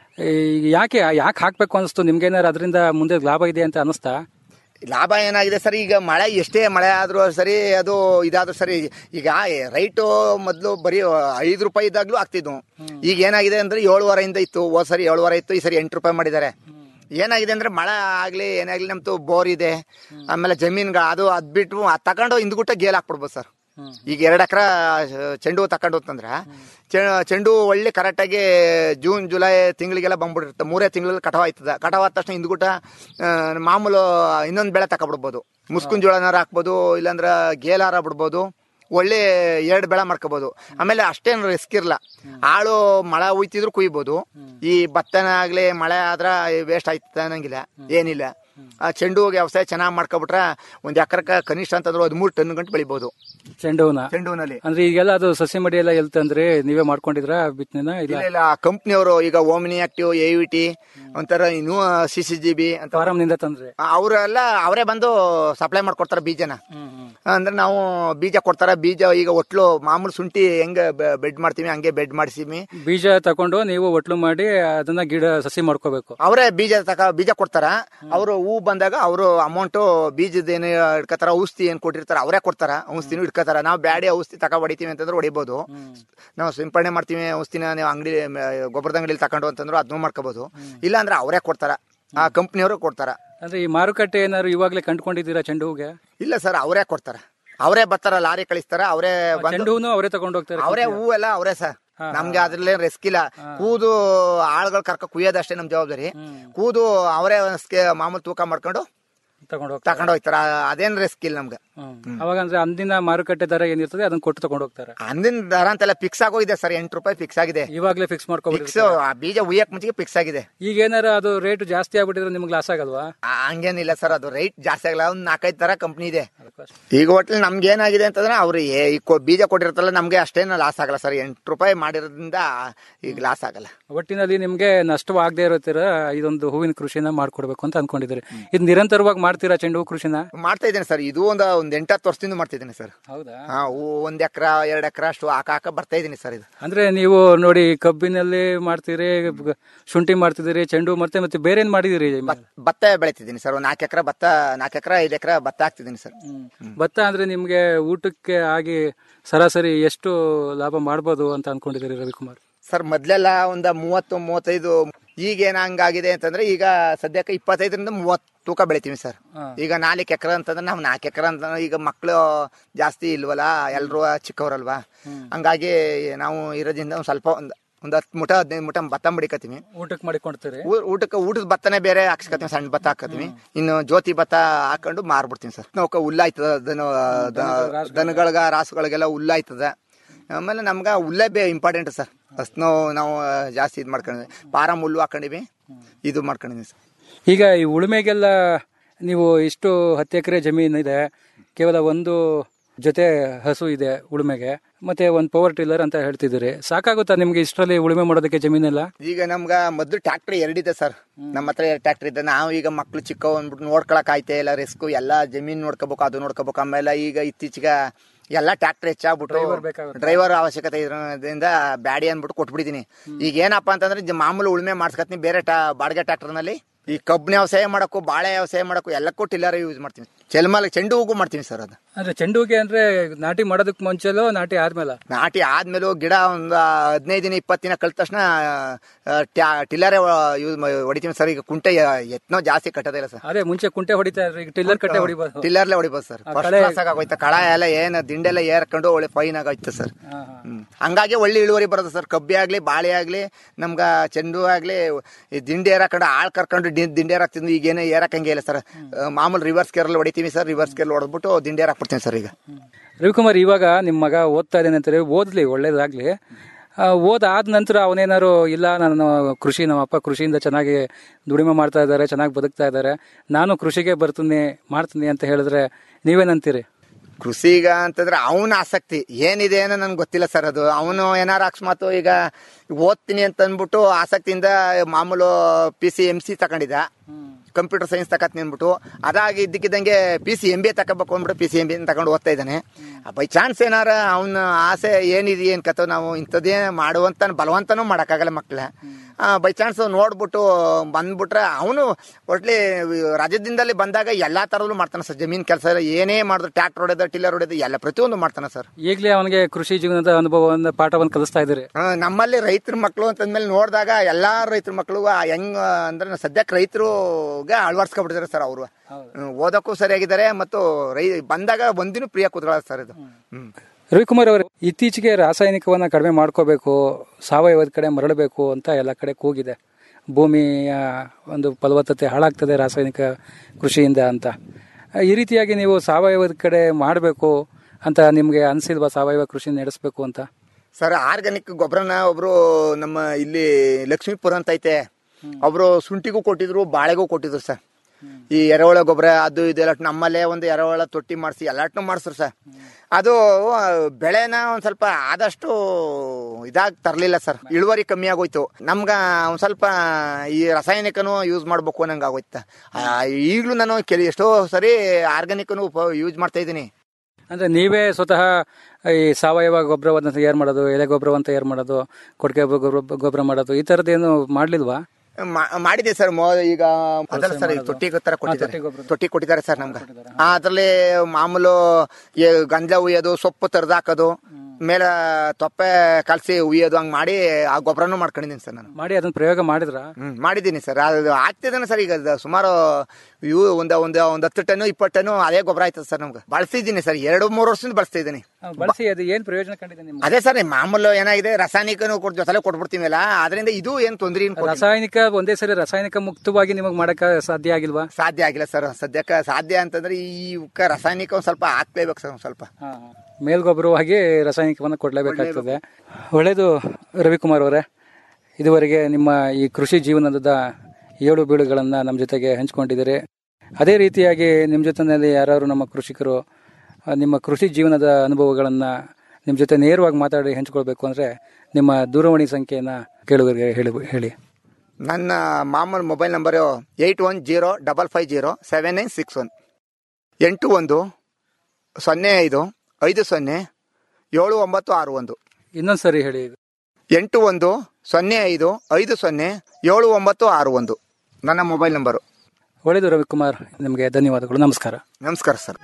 ಈಗ ಯಾಕೆ ಯಾಕೆ ಹಾಕ್ಬೇಕು ಅನಿಸ್ತು ನಿಮ್ಗೇನಾರು ಅದರಿಂದ ಮುಂದೆ ಲಾಭ ಇದೆ ಅಂತ ಅನಿಸ್ತಾ ಲಾಭ ಏನಾಗಿದೆ ಸರ್ ಈಗ ಮಳೆ ಎಷ್ಟೇ ಮಳೆ ಆದ್ರೂ ಸರಿ ಅದು ಇದಾದ್ರೂ ಸರಿ ಈಗ ರೈಟು ಮೊದಲು ಬರೀ ಐದು ರೂಪಾಯಿ ಇದ್ದಾಗ್ಲೂ ಆಗ್ತಿದ್ವು ಈಗ ಏನಾಗಿದೆ ಅಂದ್ರೆ ಏಳುವರೆಯಿಂದ ಇತ್ತು ಹೋದ್ ಸರಿ ಏಳುವರೆ ಇತ್ತು ಈ ಸರಿ ಎಂಟು ರೂಪಾಯಿ ಮಾಡಿದ್ದಾರೆ ಏನಾಗಿದೆ ಅಂದ್ರೆ ಮಳೆ ಆಗ್ಲಿ ಏನಾಗ್ಲಿ ನಮ್ದು ಬೋರ್ ಇದೆ ಆಮೇಲೆ ಜಮೀನ್ಗಳು ಅದು ಅದ್ ಬಿಟ್ಟು ಅದ್ ತಗೊಂಡು ಹಿಂದ್ಗುಟ್ಟ ಗೇಲ್ ಹಾಕ್ಬಿಡ್ಬೋದು ಸರ್ ಈಗ ಎರಡು ಎಕರೆ ಚೆಂಡು ಹೂ ತಕೊಂಡು ಅಂತಂದ್ರೆ ಚೆ- ಚೆಂಡು ಹೂ ಒಳ್ಳೆ ಕರೆಕ್ಟಾಗಿ ಜೂನ್ ಜುಲೈ ತಿಂಗಳಿಗೆಲ್ಲ ಬಂದ್ಬಿಟ್ಟಿರುತ್ತೆ ಮೂರೇ ತಿಂಗಳಲ್ಲಿ ಕಟಾವ್ ಆಯ್ತದ ಕಟಾವ್ ಆದ ತಕ್ಷಣ ಹಿಂದ್ಗುಟ ಆ, ಮಾಮೂಲು ಇನ್ನೊಂದು ಬೆಳೆ ತಗೊಬಿಡ್ಬೋದು ಮುಸ್ಕುನ್ ಜೋಳನಾರ ಹಾಕ್ಬೋದು ಇಲ್ಲಾಂದ್ರೆ ಗೇಲಾರ ಬಿಡ್ಬೋದು ಒಳ್ಳೆ ಎರಡು ಬೆಳೆ ಮಾಡ್ಕೋಬಹುದು ಆಮೇಲೆ ಅಷ್ಟೇನು ರಿಸ್ಕ್ ಇರಲ್ಲ ಆಳು ಮಳೆ ಉಯ್ತಿದ್ರು ಕುಯ್ಬೋದು ಈ ಭತ್ತನ ಆಗ್ಲಿ ಮಳೆ ಆದ್ರ ವೇಸ್ಟ್ ಆಯ್ತದ ಅನ್ನಂಗಿಲ್ಲ ಏನಿಲ್ಲ ಆ ಚೆಂಡು ಹೂಗೆ ವ್ಯವಸಾಯ ಚೆನ್ನಾಗಿ ಮಾಡ್ಕೊಬಿಟ್ರೆ ಒಂದ್ ಎಕರೆಕ ಕನಿಷ್ಠ ಅಂತಂದ್ರೆ ಹದಿಮೂರು ಟನ್ ಗಂಟು ಬೆಳಿಬಹುದು ಚೆಂಡು ಹೂನ ಚೆಂಡು ಹೂನಲ್ಲಿ ಅಂದ್ರೆ ಈಗೆಲ್ಲ ಅದು ಸಸಿ ಮಡಿ ಎಲ್ಲ ಎಲ್ತಂದ್ರೆ ನೀವೇ ಮಾಡ್ಕೊಂಡಿದ್ರ ಬಿತ್ತನೆನ ಇಲ್ಲ ಇಲ್ಲ ಇಲ್ಲ ಕಂಪ್ನಿಯವರು ಈಗ omni active A V T ಒಂಥರ ಇನ್ನು ಸಿ ಸಿ ಜಿ ಬಿ ಅಂತ ಫಾರಂ ನಿಂದ ತಂದ್ರೆ ಅವರೆಲ್ಲ ಅವರೇ ಬಂದು ಸಪ್ಲೈ ಮಾಡ್ಕೊಡ್ತಾರೆ ಬೀಜನ ಅಂದ್ರೆ ನಾವು ಬೀಜ ಕೊಡ್ತಾರೆ ಬೀಜ ಈಗ ಒಟ್ಲು ಮಾಮೂಲು ಶುಂಠಿ ಹೆಂಗ ಬೆಡ್ ಮಾಡ್ತೀವಿ ಹಂಗೆ ಬೆಡ್ ಮಾಡಿಸಿವಿ ಬೀಜ ತಕೊಂಡು ನೀವು ಒಟ್ಲು ಮಾಡಿ ಅದನ್ನ ಗಿಡ ಸಸಿ ಮಾಡ್ಕೋಬೇಕು ಅವರೇ ಬೀಜ ತಕ ಬೀಜ ಕೊಡ್ತಾರ ಅವರು ಹೂ ಬಂದಾಗ ಅವರು ಅಮೌಂಟ್ ಬೀಜದ ಏನು ಇಡ್ಕತಾರ ಔಷಧಿ ಏನ್ ಕೊಟ್ಟಿರ್ತಾರ ಅವರೇ ಕೊಡ್ತಾರ ಔಷಧಿನೂ ಇಡ್ಕ ಇಟ್ಕೋತಾರ ನಾವು ಬ್ಯಾಡಿ ಔಷಧಿ ತಕ ಹೊಡಿತೀವಿ ಅಂತಂದ್ರೆ ಹೊಡಿಬೋದು ನಾವು ಸಿಂಪಡಣೆ ಮಾಡ್ತೀವಿ ಔಷಧಿನ ನೀವು ಅಂಗಡಿ ಗೊಬ್ಬರದ ಅಂಗಡಿಲಿ ತಗೊಂಡು ಅಂತಂದ್ರು ಅದನ್ನೂ ಮಾಡ್ಕೋಬಹುದು ಇಲ್ಲ ಅಂದ್ರೆ ಅವರೇ ಕೊಡ್ತಾರ ಆ ಕಂಪ್ನಿಯವರು ಕೊಡ್ತಾರ ಅಂದ್ರೆ ಈ ಮಾರುಕಟ್ಟೆ ಏನಾದ್ರು ಇವಾಗಲೇ ಕಂಡುಕೊಂಡಿದ್ದೀರಾ ಚೆಂಡು ಹೂಗೆ ಇಲ್ಲ ಸರ್ ಅವರೇ ಕೊಡ್ತಾರ ಅವರೇ ಬರ್ತಾರ ಲಾರಿ ಕಳಿಸ್ತಾರ ಅವರೇ ಬಂದು ಚೆಂಡು ಹೂನು ಅವರೇ ತಗೊಂಡು ಹೋಗ್ತಾರೆ ಅವರೇ ಹೂವೆಲ್ಲ ಅವರೇ ಸರ್ ನಮ್ಗೆ ಅದ್ರಲ್ಲೇ ರಿಸ್ಕ್ ಇಲ್ಲ ಕೂದು ಆಳ್ಗಳು ಕರ್ಕ ಕುಯ್ಯೋದಷ್ಟೇ ನಮ್ ಜವಾಬ್ದಾರಿ ಕೂದು ಅವರೇ ಮಾಮೂಲು ತೂಕ ಮಾಡ್ಕೊಂಡು ತಗೊಂಡು ಹೋಗ್ತಾರೆ ತಗೊಂಡು ಹೋಗ್ತಾರ ಅದೇನ್ ರಿಸ್ಕ್ ಇಲ್ಲ ನಮ್ಗೆ ಹ್ಮ್. ಅವಾಗ ಅಂದ್ರೆ ಅಂದಿನ ಮಾರುಕಟ್ಟೆ ದರ ಏನಿರ್ತದೆ ಅದನ್ನ ಕೊಟ್ಟು ತಗೊಂಡು ಹೋಗ್ತಾರೆ ಅಂದಿನ ದರ ಅಂತೆಲ್ಲ ಫಿಕ್ಸ್ ಆಗೋಗಿದೆ ಸರ್ ಎಂಟು ರೂಪಾಯಿ ಫಿಕ್ಸ್ ಆಗಿದೆ ಇವಾಗ್ಲೇ ಫಿಕ್ಸ್ ಫಿಕ್ಸ್ ಮಾಡ್ಕೊಬಿಟ್ಟು ಬೀಜ ಉಯ್ಯಕ್ ಮುಂಚೆಗೆ ಫಿಕ್ಸ್ ಆಗಿದೆ ಈಗ ಏನಾರ ಅದು ರೇಟ್ ಜಾಸ್ತಿ ಆಗ್ಬಿಟ್ಟಿದ್ರೆ ನಿಮ್ಗೆ ಲಾಸ್ ಆಗಲ್ವಾ ಆ, ಹಂಗೇನಿಲ್ಲ ಸರ್ ಅದು ರೈಟ್ ಜಾಸ್ತಿ ಆಗಲ್ಲ ಒಂದ್ ನಾಲ್ಕೈದು ತರ ಕಂಪ್ನಿ ಇದೆ ಈಗ ಒಟ್ಲಿ ನಮ್ಗೆ ಏನಾಗಿದೆ ಅಂತಂದ್ರೆ ಅವ್ರು ಏ- ಈ ಕೊ- ಬೀಜ ಕೊಟ್ಟಿರ್ತಾರಲ್ಲ ನಮ್ಗೆ ಅಷ್ಟೇನು ಲಾಸ್ ಆಗಲ್ಲ ಸರ್ ಎಂಟು ರೂಪಾಯಿ ಮಾಡಿರೋದ್ರಿಂದ ಈಗ ಲಾಸ್ ಆಗಲ್ಲ ಒಟ್ಟಿನಲ್ಲಿ ನಿಮ್ಗೆ ನಷ್ಟವಾಗದೇ ಇರೋ ಇದೊಂದು ಹೂವಿನ ಕೃಷಿನ ಮಾಡ್ಕೊಡ್ಬೇಕು ಅಂತ ಅನ್ಕೊಂಡಿದ್ದೀರಿ ಇದು ನಿರಂತರವಾಗಿ ಮಾಡ್ತೀರಾ ಚೆಂಡು ಹೂ ಕೃಷಿನ ಮಾಡ್ತಾ ಇದ್ದೇನೆ ಸರ್ ಇದು ಒಂದು ಒಂದ್ ಎಂಟತ್ತು ವರ್ಷದಿಂದ ಮಾಡ್ತಿದ್ದೇನೆ ಸರ್ ಹೌದಾ ಹಾ ಹೂ ಒಂದ್ ಎಕ್ರ ಎರಡ್ ಎಕ್ರ ಅಷ್ಟು ಹಾಕ ಹಾಕ ಬರ್ತಾ ಇದ್ದೀನಿ ಸರ್ ಇದು ಅಂದ್ರೆ ನೀವು ನೋಡಿ ಕಬ್ಬಿನಲ್ಲಿ ಮಾಡ್ತೀರಿ ಬ- ಶುಂಠಿ ಮಾಡ್ತಿದ್ದೀರಿ ಚೆಂಡು ಮತ್ತೆ ಮತ್ತೆ ಬೇರೆ ಏನ್ ಮಾಡಿದಿರಿ ಭತ್ತ ಬೆಳಿತಿದ್ದೀನಿ ಸರ್ ಒಂದ್ ನಾಲ್ಕು ಎಕರೆ ಭತ್ತ ನಾಲ್ಕು ಎಕರೆ ಐದು ಎಕರೆ ಭತ್ತ ಹಾಕ್ತಿದ್ದೀನಿ ಸರ್ ಭತ್ತ ಅಂದ್ರೆ ನಿಮ್ಗೆ ಊಟಕ್ಕೆ ಆಗಿ ಸರಾಸರಿ ಎಷ್ಟು ಲಾಭ ಮಾಡ್ಬೋದು ಅಂತ ಅನ್ಕೊಂಡಿದ್ದೀರಿ ರವಿಕುಮಾರ್ ಸರ್ ಮೊದ್ಲೆಲ್ಲ ಒಂದ ಮೂವತ್ತು ಮೂವತ್ತೈದು ಈಗ ಏನ್ ಹಂಗಾಗಿದೆ ಅಂತಂದ್ರೆ ಈಗ ಸದ್ಯಕ್ಕೆ ಇಪ್ಪತ್ತೈದರಿಂದ ಮೂವತ್ತು ತೂಕ ಬೆಳಿತೀವಿ ಸರ್ ಈಗ ನಾಲ್ಕು ಎಕರೆ ಅಂತಂದ್ರೆ ನಾವು ನಾಲ್ಕು ಎಕರೆ ಅಂತ ಈಗ ಮಕ್ಕಳು ಜಾಸ್ತಿ ಇಲ್ವಲ್ಲ ಎಲ್ರು ಚಿಕ್ಕವರಲ್ವಾ ಹಂಗಾಗಿ ನಾವು ಇರೋದ್ರಿಂದ ಒಂದ್ ಸ್ವಲ್ಪ ಒಂದ್ ಒಂದ್ ಹತ್ತು ಮುಟ ಹದಿನೈದು ಮುಟ ಭತ್ತ ಮಡಿಕತ್ತೀವಿ ಊಟಕ್ಕೆ ಮಾಡಿಕೊಡ್ತೀರಿ ಊ- ಊಟಕ್ಕೆ ಊಟದ ಭತ್ತನೇ ಬೇರೆ ಹಾಕ್ಸ್ಕೊತೀವಿ ಸಣ್ಣ ಭತ್ತ ಹಾಕತ್ತೀವಿ ಇನ್ನು ಜ್ಯೋತಿ ಭತ್ತ ಹಾಕೊಂಡು ಮಾರ್ಬಿಡ್ತೀನಿ ಸರ್ ನಾವು ಹುಲ್ಲಾಯ್ತದ ದನ ದ- ದನಗಳ್ಗ ರಾಸುಗಳಿಗೆಲ್ಲ ಹುಲ್ಲಾಯ್ತದ ಆಮೇಲೆ ನಮ್ಗೆ ಹುಲ್ಲೇ ಬೇ ಇಂಪಾರ್ಟೆಂಟ್ ಸರ್ ಅಸ್ನೋ ನಾವು ಜಾಸ್ತಿ ಇದು ಮಾಡ್ಕೊಂಡಿದ್ವಿ ಪಾರಂ ಹುಲ್ಲು ಹಾಕೊಂಡಿವಿ ಇದು ಮಾಡ್ಕೊಂಡಿದ್ವಿ ಸರ್ ಈಗ ಈ ಉಳುಮೆಗೆಲ್ಲ ನೀವು ಇಷ್ಟು ಹತ್ತು ಎಕರೆ ಜಮೀನು ಇದೆ ಕೇವಲ ಒಂದು ಜೊತೆ ಹಸು ಇದೆ ಉಳುಮೆಗೆ ಮತ್ತೆ ಒಂದು ಪವರ್ ಟಿಲ್ಲರ್ ಅಂತ ಹೇಳ್ತಿದ್ದೀರಿ ಸಾಕಾಗುತ್ತಾ ನಿಮ್ಗೆ ಇಷ್ಟರಲ್ಲಿ ಉಳುಮೆ ಮಾಡೋದಕ್ಕೆ ಜಮೀನೆಲ್ಲ ಈಗ ನಮ್ಗ ಮೊದ್ಲು ಟ್ರ್ಯಾಕ್ಟರ್ ಎರಡಿದೆ ಸರ್ ನಮ್ಮ ಹತ್ರ ಎರಡು ಟ್ರ್ಯಾಕ್ಟರ್ ಇದೆ ನಾವು ಈಗ ಮಕ್ಳು ಚಿಕ್ಕವ್ ಅಂದ್ಬಿಟ್ಟು ನೋಡ್ಕೊಳಕ್ ಆಯ್ತೆ ಇಲ್ಲ ರಿಸ್ಕ್ ಎಲ್ಲ ಜಮೀನ್ ನೋಡ್ಕೋಬೇಕು ಅದು ನೋಡ್ಕೋಬೇಕು ಆಮೇಲೆ ಈಗ ಇತ್ತೀಚೆಗೆ ಎಲ್ಲ ಟ್ರ್ಯಾಕ್ಟರ್ ಹೆಚ್ಚಾಗ್ಬಿಟ್ಟು ಡ್ರೈವರ್ ಅವಶ್ಯಕತೆ ಇರೋದ್ರಿಂದ ಬ್ಯಾಡಿ ಅಂದ್ಬಿಟ್ಟು ಕೊಟ್ಬಿಟ್ಟಿದೀನಿ ಈಗ ಏನಪ್ಪಾ ಅಂತಂದ್ರೆ ಜ- ಮಾಮೂಲು ಉಳುಮೆ ಮಾಡ್ಸ್ಕೊತೀನಿ ಬೇರೆ ಟಾ ಬಾಡಿಗೆ ಟ್ರ್ಯಾಕ್ಟರ್ ನಲ್ಲಿ ಈ ಕಬ್ಬಿನ ವ್ಯವಸಾಯ ಮಾಡಕ್ಕೂ ಬಾಳೆ ವ್ಯವಸಾಯ ಮಾಡಕ್ಕೂ ಎಲ್ಲಕ್ಕೂ ಟಿಲ್ಲರ್ ಯೂಸ್ ಮಾಡ್ತೀನಿ ಚೆಲ್ಮಲ್ ಚೆಂಡು ಹೂಗೂ ಮಾಡ್ತೀನಿ ಸರ್ ಅದು ಅಂದ್ರೆ ಚೆಂಡುಗೆ ಅಂದ್ರೆ ನಾಟಿ ಮಾಡೋದಕ್ಕೆ ಮುಂಚೆಲೋ ನಾಟಿ ಆದ್ಮೇಲೆ ನಾಟಿ ಆದ್ಮೇಲೂ ಗಿಡ ಒಂದು ಹದಿನೈದು ದಿನ ಇಪ್ಪತ್ತು ದಿನ ಕಳೆದ ತಕ್ಷಣ ಟಿಲ್ಲರೇ ಯೂಸ್ ಹೊಡಿತೀವಿ ಸರ್ ಈಗ ಕುಂಟೆ ಎತ್ನೋ ಜಾಸ್ತಿ ಕಟ್ಟೋದಿಲ್ಲ ಸರ್ ಅದೇ ಮುಂಚೆ ಕುಂಟೆ ಹೊಡಿತಾ ಇದ್ರು ಈಗ ಟಿಲ್ಲರ್ ಕಟ್ಟೆ ಹೊಡಿಬೋದು ಟಿಲ್ಲರ್ಲೆ ಹೊಡಿಬೋದು ಸರ್ ಫಸ್ಟ್ ಕ್ಲಾಸ್ ಆಗೋಯ್ತು ಕಳ ಎಲ್ಲ ಏನು ದಿಂಡೆಲ್ಲ ಏರ್ಕೊಂಡು ಒಳ್ಳೆ ಫೈನ್ ಆಗೋಯ್ತು ಸರ್ ಹ್ಮ್. ಹಂಗಾಗಿ ಒಳ್ಳೆ ಇಳುವರಿ ಬರುತ್ತೆ ಸರ್ ಕಬ್ಬಿ ಆಗ್ಲಿ ಬಾಳೆ ಆಗ್ಲಿ ನಮ್ಗ ಚೆಂಡು ಆಗ್ಲಿ ಈ ದಿಂಡಿ ಏರಾಕೊಂಡು ಆಳ್ ಕರ್ಕೊಂಡು ಡಿ- ದಿಂಡಿ ಏರಾಕ್ತಿದ್ವಿ ಈಗ ಏನೋ ಏರಕ್ಕಂಗೆ ಇಲ್ಲ ಸರ್ ಮಾಮೂಲು ರಿವರ್ಸ್ ಕೇರಲ್ಲಿ ಹೊಡಿತೀವಿ ಸರ್ ರಿವರ್ಸ್ ಕೇರ್ ಹೊಡೆದ್ಬಿಟ್ಟು ದಿಂಡಿ ಏರಾಕ್ಬಿಡ್ತೀನಿ ಸರ್ ಈಗ ರವಿಕುಮಾರ್ ಇವಾಗ ನಿಮ್ಮ ಮಗ ಓದ್ತಾ ಇದ್ದಾನೆ ಅಂತಾರೆ ಓದ್ಲಿ ಒಳ್ಳೇದಾಗ್ಲಿ ಆ, ಓದಾದ ನಂತರ ಅವನೇನಾರು ಇಲ್ಲ ನಾನು ಕೃಷಿ ನಮ್ಮ ಅಪ್ಪ ಕೃಷಿಯಿಂದ ಚೆನ್ನಾಗಿ ದುಡಿಮೆ ಮಾಡ್ತಾ ಇದ್ದಾರೆ ಚೆನ್ನಾಗಿ ಬದುಕ್ತಾ ಇದ್ದಾರೆ ನಾನು ಕೃಷಿಗೆ ಬರ್ತೀನಿ ಮಾಡ್ತೀನಿ ಅಂತ ಹೇಳಿದ್ರೆ ನೀವೇನಂತೀರಿ ಕೃಷಿಗ ಅಂತಂದ್ರೆ ಅವನ ಆಸಕ್ತಿ ಏನಿದೆ ಏನೋ ನನ್ಗೆ ಗೊತ್ತಿಲ್ಲ ಸರ್ ಅದು ಅವನು ಏನಾರ ಅಕಸ್ಮಾತ್ ಈಗ ಓದ್ತೀನಿ ಅಂತ ಅಂದ್ಬಿಟ್ಟು ಆಸಕ್ತಿಯಿಂದ ಮಾಮೂಲು ಪಿ ಸಿ ಎಂ ಸಿ ತಗೊಂಡಿದ್ದ ಕಂಪ್ಯೂಟರ್ ಸೈನ್ಸ್ ತಕತ್ನಿ ಅಂದ್ಬಿಟ್ಟು ಅದಾಗಿ ಇದ್ದಕ್ಕಿದ್ದಂಗೆ P C M B A ತಗೋಬೇಕು ಅಂದ್ಬಿಟ್ಟು ಪಿ ಸಿ ಎಂ ಬಿ ತಗೊಂಡು ಓದ್ತಾ ಇದ್ದಾನೆ ಬೈ ಚಾನ್ಸ್ ಏನಾರ ಅವನ ಆಸೆ ಏನಿದೆ ಏನ್ ಕಥೋ ನಾವು ಇಂಥದ್ದೇ ಮಾಡುವಂತ ಬಲವಂತನೂ ಮಾಡೋಕ್ಕಾಗಲ್ಲ ಮಕ್ಳ ಬೈ ಚಾನ್ಸ್ ನೋಡ್ಬಿಟ್ಟು ಬಂದ್ಬಿಟ್ರೆ ಅವನು ಒಟ್ಲಿ ರಾಜ್ಯದಿಂದಲೇ ಬಂದಾಗ ಎಲ್ಲಾ ತರದಲ್ಲೂ ಮಾಡ್ತಾನೆ ಸರ್ ಜಮೀನ್ ಕೆಲಸ ಏನೇ ಮಾಡಿದ್ರು ಟ್ರ್ಯಾಕ್ಟರ್ ಹೊಡೆದ ಟಿಲ್ಲರ್ ಹೊಡೆದ ಎಲ್ಲ ಪ್ರತಿಯೊಂದು ಮಾಡ್ತಾನೆ ಸರ್ ಈಗಲೇ ಅವನಿಗೆ ಕೃಷಿ ಜೀವನದ ಅನುಭವವನ್ನು ಪಾಠವನ್ನು ಕಲಿಸ್ತಾ ಇದ್ದೀರಿ ಆ, ನಮ್ಮಲ್ಲಿ ರೈತರ ಮಕ್ಕಳು ಅಂತಂದ್ಮೇಲೆ ನೋಡಿದಾಗ ಎಲ್ಲಾ ರೈತರ ಮಕ್ಕಳು ಹೆಂಗ್ ಅಂದ್ರೆ ಸದ್ಯಕ್ಕೆ ರೈತರುಗೆ ಅಳವಡಿಸ್ಕೊಬಿಟ್ಟಿದ್ದಾರೆ ಸರ್ ಅವರು ಓದಕ್ಕೂ ಸರಿಯಾಗಿದ್ದಾರೆ ಮತ್ತು ರೈ ಬಂದಾಗ ಒಂದಿನೂ ಪ್ರಿಯ ಕೂತ್ಕೊಳ್ಳೋದು ಸರ್ ಇದು ಹ್ಮ್ ರವಿಕುಮಾರ್ ಅವರು ಇತ್ತೀಚೆಗೆ ರಾಸಾಯನಿಕವನ್ನ ಕಡಿಮೆ ಮಾಡ್ಕೋಬೇಕು ಸಾವಯವದ ಕಡೆ ಮರಳಬೇಕು ಅಂತ ಎಲ್ಲ ಕಡೆ ಕೂಗಿದೆ ಭೂಮಿಯ ಒಂದು ಫಲವತ್ತತೆ ಹಾಳಾಗ್ತದೆ ರಾಸಾಯನಿಕ ಕೃಷಿಯಿಂದ ಅಂತ ಈ ರೀತಿಯಾಗಿ ನೀವು ಸಾವಯವದ ಕಡೆ ಮಾಡಬೇಕು ಅಂತ ನಿಮಗೆ ಅನಿಸಿಲ್ವಾ ಸಾವಯವ ಕೃಷಿ ನಡೆಸಬೇಕು ಅಂತ ಸರ್ ಆರ್ಗಾನಿಕ್ ಗೊಬ್ಬರನ ಒಬ್ರು ನಮ್ಮ ಇಲ್ಲಿ ಲಕ್ಷ್ಮೀಪುರ ಅಂತ ಐತೆ ಒಬ್ರು ಶುಂಠಿಗೂ ಕೊಟ್ಟಿದ್ರು ಬಾಳೆಗೂ ಕೊಟ್ಟಿದ್ರು ಸರ್ ಈ ಎರೆಹುಳ ಗೊಬ್ಬರ ಅದು ಇದೆಲ್ಲ ನಮ್ಮಲ್ಲೇ ಒಂದು ಎರೆಹುಳ ತೊಟ್ಟಿ ಮಾಡಿಸಿ ಎಲ್ಲಾಟ್ನು ಮಾಡಿಸ್ರು ಸರ್ ಅದು ಆ, ಬೆಳೆನ ಒಂದ್ ಸ್ವಲ್ಪ ಆದಷ್ಟು ಇದಾಗಿ ತರಲಿಲ್ಲ ಸರ್ ಇಳುವರಿ ಕಮ್ಮಿ ಆಗೋಯ್ತು ನಮ್ಗ ಒಂದ್ ಸ್ವಲ್ಪ ಈ ರಾಸಾಯನಿಕನು ಯೂಸ್ ಮಾಡ್ಬೇಕು ಅನ್ನಂಗೆ ಆಗೋಯ್ತು ಈಗಲೂ ನಾನು ಕೆಲ ಎಷ್ಟೋ ಸರಿ ಆರ್ಗಾನಿಕ್ನು ಯೂಸ್ ಮಾಡ್ತಾ ಇದ್ದೀನಿ ಅಂದ್ರೆ ನೀವೇ ಸ್ವತಃ ಈ ಸಾವಯವ ಗೊಬ್ಬರವನ್ನು ತಯಾರು ಮಾಡೋದು ಎಲೆ ಗೊಬ್ಬರವನ್ನು ತಯಾರು ಮಾಡೋದು ಕೊಟ್ಟಿಗೆ ಗೊಬ್ಬರ ಗೊಬ್ಬರ ಮಾಡೋದು ಈ ಥರದ್ದೇನು ಮಾಡಲಿಲ್ವಾ ಮಾ- ಮಾಡಿದೆ ಸರ್ ಮೊ ಈಗ ಅದಲ್ಲ ಸರ್ ಈಗ ತೊಟ್ಟಿ ತರ ಕೊಟ್ಟಿದ್ದಾರೆ ತೊಟ್ಟಿ ಗೊಬ್ಬರ. ತೊಟ್ಟಿ ಕೊಟ್ಟಿದ್ದಾರೆ ಸರ್ ನಮ್ಗೆ ಅದರಲ್ಲಿ ಮಾಮೂಲು ಈ ಗಂಜ ಉಯ್ಯೋದು ಸೊಪ್ಪು ತರ್ದು ಹಾಕೋದು ಮೇಲೆ ತೊಪ್ಪೆ ಕಲಸಿ ಉಯ್ಯೋದು ಹಂಗ್ ಮಾಡಿ ಆ ಗೊಬ್ಬರನು ಮಾಡ್ಕೊಂಡಿದ್ದೀನಿ ಸರ್ ನಾನು ಮಾಡಿ ಅದನ್ನ ಪ್ರಯೋಗ ಮಾಡಿದ್ರ ಹ್ಮ್ ಮಾಡಿದ್ದೀನಿ ಸರ್ ಅದು ಆಗ್ತಿದ್ದಾನೆ ಸರ್ ಈಗ ಅದು ಸುಮಾರು ಇವು ಒಂದು ಒಂದು ಒಂದು ಹತ್ತು ಟನ್ನು ಇಪ್ಪತ್ತು ಟನ್ನು ಅದೇ ಗೊಬ್ಬರ ಆಯ್ತದೆ ಸರ್ ನಮ್ಗೆ ಬಳಸ್ತಿದ್ದೀನಿ ಸರ್ ಎರಡು ಮೂರು ವರ್ಷದಿಂದ ಬಳಸ್ತಾ ಇದ್ದೀನಿ ಬಳಸಿ ಅದು ಏನ್ ಪ್ರಯೋಜನ ಕಂಡಿದೆ ನಿಮ್ಗೆ ಅದೇ ಸರ್ ಮಾಮೂಲು ಏನಾಗಿದೆ ರಾಸಾಯನಿಕನು ಕೊಡ್ ಜೊತೆಲೆ ಕೊಟ್ಬಿಡ್ತೀವಲ್ಲ ಅದರಿಂದ ಇದು ಏನು ತೊಂದರೆ ಏನು ಕೊಟ್ಟಿಲ್ಲ. ರಾಸಾಯನಿಕ ಒಂದೇ ಸರಿ ರಾಸಾಯನಿಕ ಮುಕ್ತವಾಗಿ ನಿಮಗೆ ಮಾಡಕ್ ಸಾಧ್ಯ ಆಗಿಲ್ವಾ ಸಾಧ್ಯ ಆಗಿಲ್ಲ ಸರ್ ಸದ್ಯಕ್ಕೆ ಸಾಧ್ಯ ಅಂತಂದ್ರೆ ಈ ಇವಕ್ಕೆ ರಾಸಾಯನಿಕ ಒಂದ್ ಸ್ವಲ್ಪ ಹಾಕ್ಲೇಬೇಕು ಸರ್ ಒಂದ್ ಸ್ವಲ್ಪ ಮೇಲ್ಗೊಬ್ಬರವಾಗಿ ರಾಸಾಯನಿಕವನ್ನು ಕೊಡಲೇಬೇಕಾಗ್ತದೆ ಒಳ್ಳೆಯದು ರವಿಕುಮಾರ್ ಅವರೇ ಇದುವರೆಗೆ ನಿಮ್ಮ ಈ ಕೃಷಿ ಜೀವನದ ಏಳು ಬೀಳುಗಳನ್ನು ನಮ್ಮ ಜೊತೆಗೆ ಹಂಚ್ಕೊಂಡಿದ್ದೀರಿ ಅದೇ ರೀತಿಯಾಗಿ ನಿಮ್ಮ ಜೊತೆಯಲ್ಲಿ ಯಾರು ನಮ್ಮ ಕೃಷಿಕರು ಆ, ನಿಮ್ಮ ಕೃಷಿ ಜೀವನದ ಅನುಭವಗಳನ್ನು ನಿಮ್ಮ ಜೊತೆ ನೇರವಾಗಿ ಮಾತಾಡಿ ಹಂಚ್ಕೊಳ್ಬೇಕು ಅಂದರೆ ನಿಮ್ಮ ದೂರವಾಣಿ ಸಂಖ್ಯೆಯನ್ನು ಕೇಳುಗರಿಗೆ ಹೇಳಿ ಹೇಳಿ ನನ್ನ ಮಾಮೂಲು mobile number eight one zero double five zero seven nine six one ಎಂಟು ಒಂದು ಸೊನ್ನೆ ಐದು ಐದು ಸೊನ್ನೆ ಏಳು ಒಂಬತ್ತು ಆರು ಒಂದು ಇನ್ನೊಂದು ಸರಿ ಹೇಳಿ ಎಂಟು ಒಂದು ಸೊನ್ನೆ ಐದು ಐದು ಸೊನ್ನೆ ಏಳು ಒಂಬತ್ತು ಆರು ಒಂದು ನನ್ನ ಮೊಬೈಲ್ ನಂಬರು ಒಳ್ಳೆಯದು ರವಿಕುಮಾರ್ ನಿಮಗೆ ಧನ್ಯವಾದಗಳು ನಮಸ್ಕಾರ ನಮಸ್ಕಾರ ಸರ್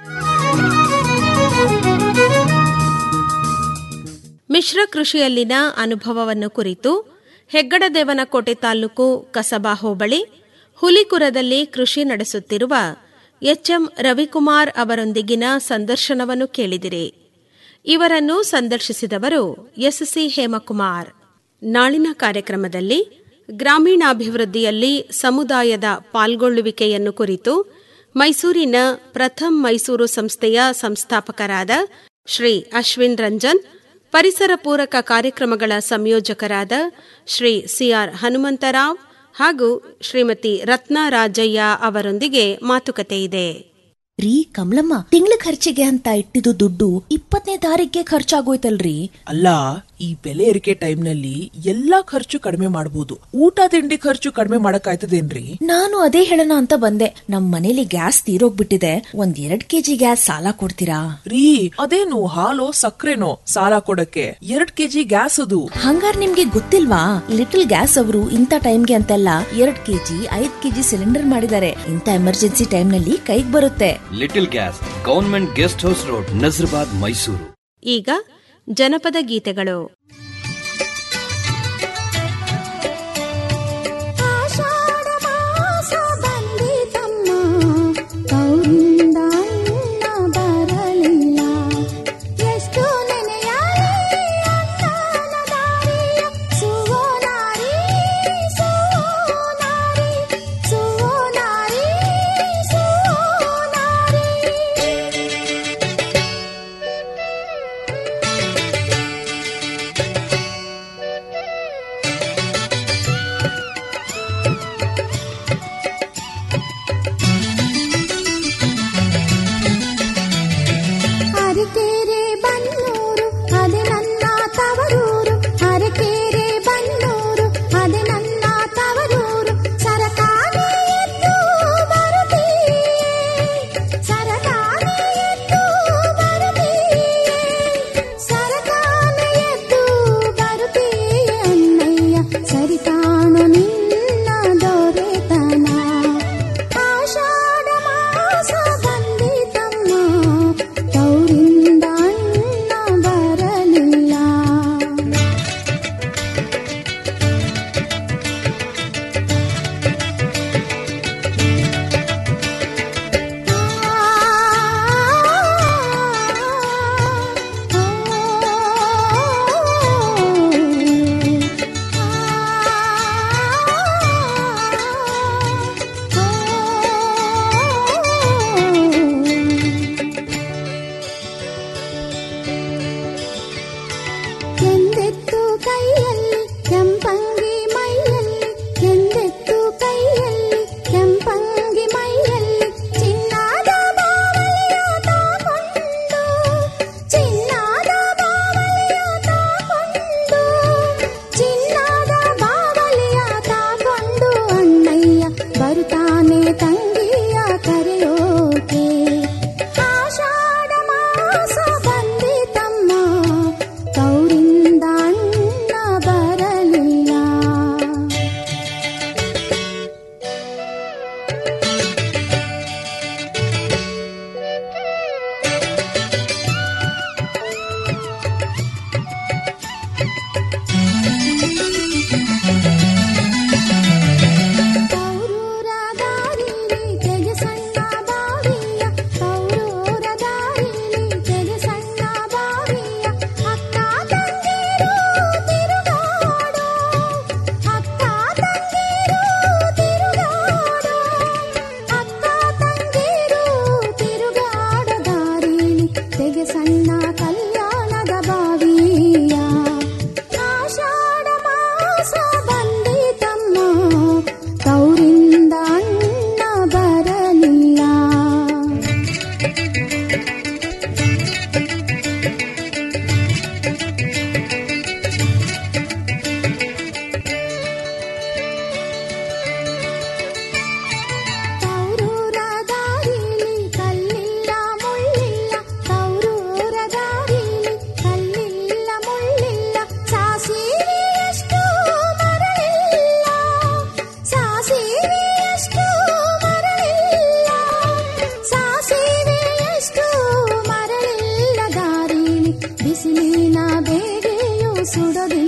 ಮಿಶ್ರ ಕೃಷಿಯಲ್ಲಿನ ಅನುಭವವನ್ನು ಕುರಿತು ಹೆಗ್ಗಡದೇವನಕೋಟೆ ತಾಲೂಕು ಕಸಬಾ ಹೋಬಳಿ ಹುಲಿಕುರದಲ್ಲಿ ಕೃಷಿ ನಡೆಸುತ್ತಿರುವ ಎಚ್ಎಂ ರವಿಕುಮಾರ್ ಅವರೊಂದಿಗಿನ ಸಂದರ್ಶನವನ್ನು ಕೇಳಿದಿರಿ ಇವರನ್ನು ಸಂದರ್ಶಿಸಿದವರು ಎಸ್ಸಿ ಹೇಮಕುಮಾರ್ ನಾಳಿನ ಕಾರ್ಯಕ್ರಮದಲ್ಲಿ ಗ್ರಾಮೀಣಾಭಿವೃದ್ಧಿಯಲ್ಲಿ ಸಮುದಾಯದ ಪಾಲ್ಗೊಳ್ಳುವಿಕೆಯನ್ನು ಕುರಿತು ಮೈಸೂರಿನ ಪ್ರಥಮ್ ಮೈಸೂರು ಸಂಸ್ಥೆಯ ಸಂಸ್ಥಾಪಕರಾದ ಶ್ರೀ ಅಶ್ವಿನ್ ರಂಜನ್ ಪರಿಸರ ಪೂರಕ ಕಾರ್ಯಕ್ರಮಗಳ ಸಂಯೋಜಕರಾದ ಶ್ರೀ ಸಿಆರ್ ಹನುಮಂತರಾವ್ ಹಾಗೂ ಶ್ರೀಮತಿ ರತ್ನಾ ರಾಜಯ್ಯ ಅವರೊಂದಿಗೆ ಮಾತುಕತೆ ಇದೆ ರೀ ಕಮಲಮ್ಮ ತಿಂಗಳ ಖರ್ಚಿಗೆ ಅಂತ ಇಟ್ಟಿದ್ದು ದುಡ್ಡು ಇಪ್ಪತ್ತನೇ ತಾರೀಕಿಗೆ ಖರ್ಚಾಗೋಯ್ತಲ್ರಿ ಅಲ್ಲ ಈ ಬೆಲೆ ಏರಿಕೆ ಟೈಮ್ನಲ್ಲಿ ಎಲ್ಲಾ ಖರ್ಚು ಕಡಿಮೆ ಮಾಡಬಹುದು ಊಟ ತಿಂಡಿ ಖರ್ಚು ಕಡಿಮೆ ಮಾಡಕ್ಕಾಯ್ತದೇನ್ರಿ ನಾನು ಅದೇ ಹೇಳೋಣ ಅಂತ ಬಂದೆ ನಮ್ ಮನೇಲಿ ಗ್ಯಾಸ್ ತೀರೋಗ್ಬಿಟ್ಟಿದೆ ಒಂದ್ ಎರಡ್ ಕೆಜಿ ಗ್ಯಾಸ್ ಸಾಲ ಕೊಡ್ತೀರಾ ರೀ ಅದೇನು ಹಾಲು ಸಕ್ಕರೆನೋ ಸಾಲ ಕೊಡಕ್ಕೆ ಎರಡ್ ಕೆಜಿ ಗ್ಯಾಸ್ ಅದು ಹಂಗಾರ್ ನಿಮ್ಗೆ ಗೊತ್ತಿಲ್ವಾ ಲಿಟಲ್ ಗ್ಯಾಸ್ ಅವರು ಇಂಥ ಟೈಮ್ಗೆ ಅಂತೆಲ್ಲ ಎರಡ್ ಕೆಜಿ ಐದ್ ಕೆಜಿ ಸಿಲಿಂಡರ್ ಮಾಡಿದ್ದಾರೆ ಇಂಥ ಎಮರ್ಜೆನ್ಸಿ ಟೈಮ್ ನಲ್ಲಿ ಕೈಗ್ ಬರುತ್ತೆ ಲಿಟಲ್ ಗ್ಯಾಸ್ government guest house road Nazarbad Mysuru ಈಗ ಜನಪದ ಗೀತೆಗಳು ಸುವನಾರಿ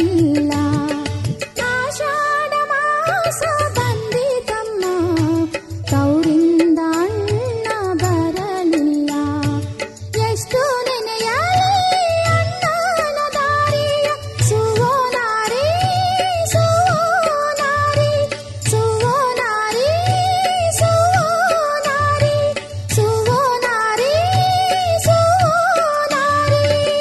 ಬರಲಿಲ್ಲ ಆಷಾಢ ಮಾಸ ಬಂದಿತಮ್ಮ ತೌರಿಂದ ಅಣ್ಣ ಬರಲಿಲ್ಲ ಎಷ್ಟು ನೆನೆಯಲಿ ಅಣ್ಣನ ದಾರಿಯ ಸುವೋನಾರಿ ಸುವೋನಾರಿ ಸುವೋನಾರಿ ಸುವೋನಾರಿ ಸುವೋನಾರಿ ಸುವೋನಾರಿ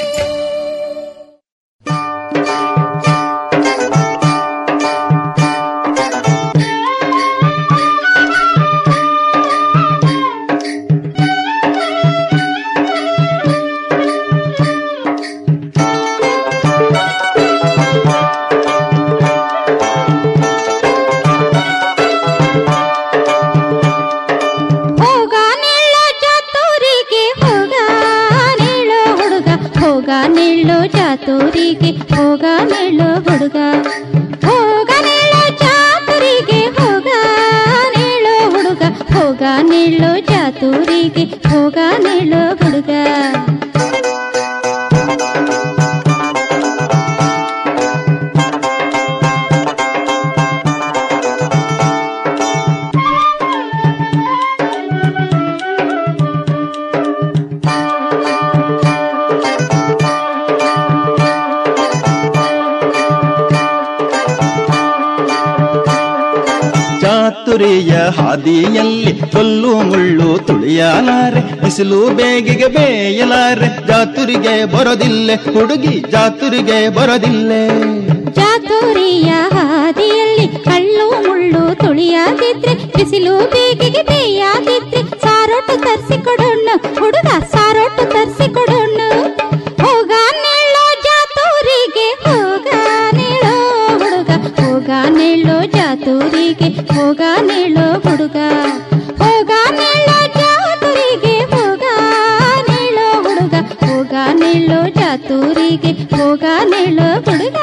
ಹೋಗ ನಿಲ್ಲೋ ಚಾತುರಿಗೆ ಹೋಗ ನಿಲ್ಲೋ ಹುಡುಗ ಹೋಗ ನಿಲ್ಲೋ ಚಾತುರಿಗೆ ಹೋಗ ನಿಲ್ಲೋ ಹುಡುಗ ಹೋಗ ನಿಲ್ಲೋ ಚಾತುರಿಗೆ ಹೋಗ ನಿಲ್ಲೋ ಹುಡುಗ ಹೋಗ ನಿಲ್ಲೋ ಚಾತುರಿಗೆ ಹೋಗ ನಿಲ್ಲೋ ಹುಡುಗ ಚಾತುರಿಯ ಹಾದಿಯಲ್ಲಿ ಕಲ್ಲು ಮುಳ್ಳು ತುಳಿಯಲಾರೆ ಬಿಸಿಲು ಬೇಗಿಗೆ ಬೇಯಲಾರೆ ಜಾತುರಿಗೆ ಬರೋದಿಲ್ಲೆ ಹುಡುಗಿ ಜಾತುರಿಗೆ ಬರೋದಿಲ್ಲೆ ಚಾತುರಿಯ ಹಾದಿಯಲ್ಲಿ ಕಳ್ಳು ಮುಳ್ಳು ತುಳಿಯಾದಿದ್ರೆ ಬಿಸಿಲು ಬೇಗಿಗೆ ಬೇಯಾದಿದ್ರೆ ಸಾರೋಟು ತರಿಸಿಕೊಡೋಣ ಹುಡುಗ ಸಾರೋಟು ತರಿಸಿಕೊಡೋಣ ಹೋಗ ನಿಲ್ಲೋ ಜಾತೂರಿಗೆ ಹೋಗ ನಿಲ್ಲೋ ಹುಡುಗ ಹೋಗ ನಿಲ್ಲೋ ಜಾತೂರಿಗೆ ಹೋಗ ನಿಲ್ಲೋ ಹುಡುಗ ಹೋಗ ನಿಲ್ಲೋ ಜಾತೂರಿಗೆ ಹೋಗ ನಿಲ್ಲೋ ಹುಡುಗ ಹೋಗ ನಿಲ್ಲೋ ಜಾತೂರಿಗೆ ಹೋಗ ನಿಲ್ಲೋ ಹುಡುಗ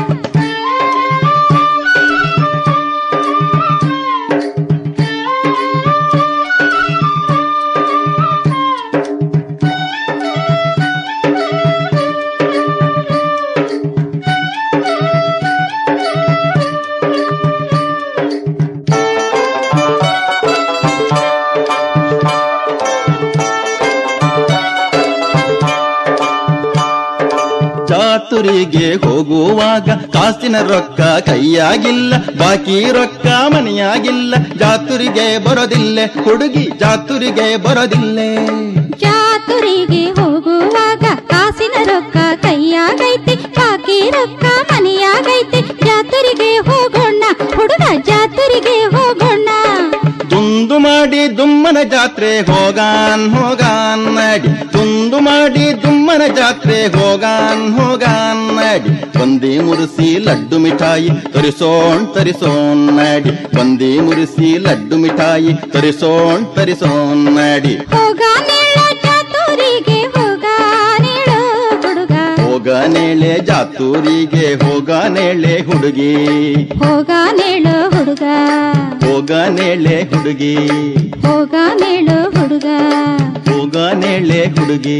ಜಾತುರಿಗೆ ಹೋಗುವಾಗ ಕಾಸಿನ ರೊಕ್ಕ ಕೈಯಾಗಿಲ್ಲ ಬಾಕಿ ರೊಕ್ಕ ಮನೆಯಾಗಿಲ್ಲ ಜಾತುರಿಗೆ ಬರೋದಿಲ್ಲೆ ಹುಡುಗಿ ಜಾತುರಿಗೆ ಬರೋದಿಲ್ಲೆ ಜಾತುರಿಗೆ ಹೋಗುವಾಗ ಕಾಸಿನ ರೊಕ್ಕ ಕೈಯಾಗೈತೆ ಬಾಕಿ ರೊಕ್ಕ ಮನೆಯಾಗೈತೆ ಜಾತುರಿಗೆ ಹೋಗೋಣ ಹುಡುಗ ಜಾತುರಿಗೆ ಹೋಗೋಣ ತುಂದು ಮಾಡಿ ದುಮ್ಮನ ಜಾತ್ರೆ ಹೋಗಾನ್ ಹೋಗಾನ್ ನಡಿ ತುಂದು ಮಾಡಿ ದುಮ್ಮನ ಜಾತ್ರೆ ಹೋಗಾನ್ ಹೋಗಾನ್ ನಡಿ ಬಂದಿ ಮುರಿಸಿ ಲಡ್ಡು ಮಿಠಾಯಿ ತರಿಸೋಣ್ ತರಿಸೋಣ್ ನಡಿ ಬಂದಿ ಮುರಿಸಿ ಲಡ್ಡು ಮಿಠಾಯಿ ತರಿಸೋಣ್ ತರಿಸೋಣ್ ನಡಿ ಹೋಗ ನಿಲ್ಲೋ ಜಾತುರಿಗೆ ಹೋಗ ನಿಲ್ಲೋ ಹುಡುಗ ಹೋಗ ನೇಳೆ ಜಾತೂರಿಗೆ ಹೋಗ ನೇಳೆ ಹುಡುಗಿ ಹೋಗ ನಿಲ್ಲೋ ಹುಡುಗ ಹೋಗ ನೇಳೆ ಹುಡುಗಿ ಹೋಗ ನಿಲ್ಲೋ ಹುಡುಗ ಹೋಗ ನೇಳೆ ಹುಡುಗಿ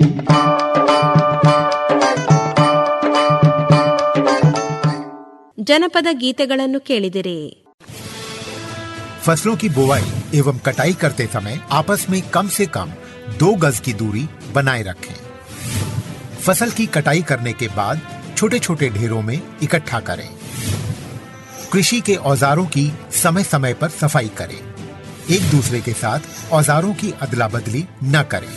ಜನಪದ ಗೀತೆಗಳನ್ನು ಕೇಳಿದಿರಿ फसलों की बुवाई एवं कटाई करते समय आपस में कम से कम दो गज की दूरी बनाए रखें फसल की कटाई करने के बाद छोटे छोटे ढेरों में इकट्ठा करें कृषि के औजारों की समय समय पर सफाई करें एक दूसरे के साथ औजारों की अदला बदली न करें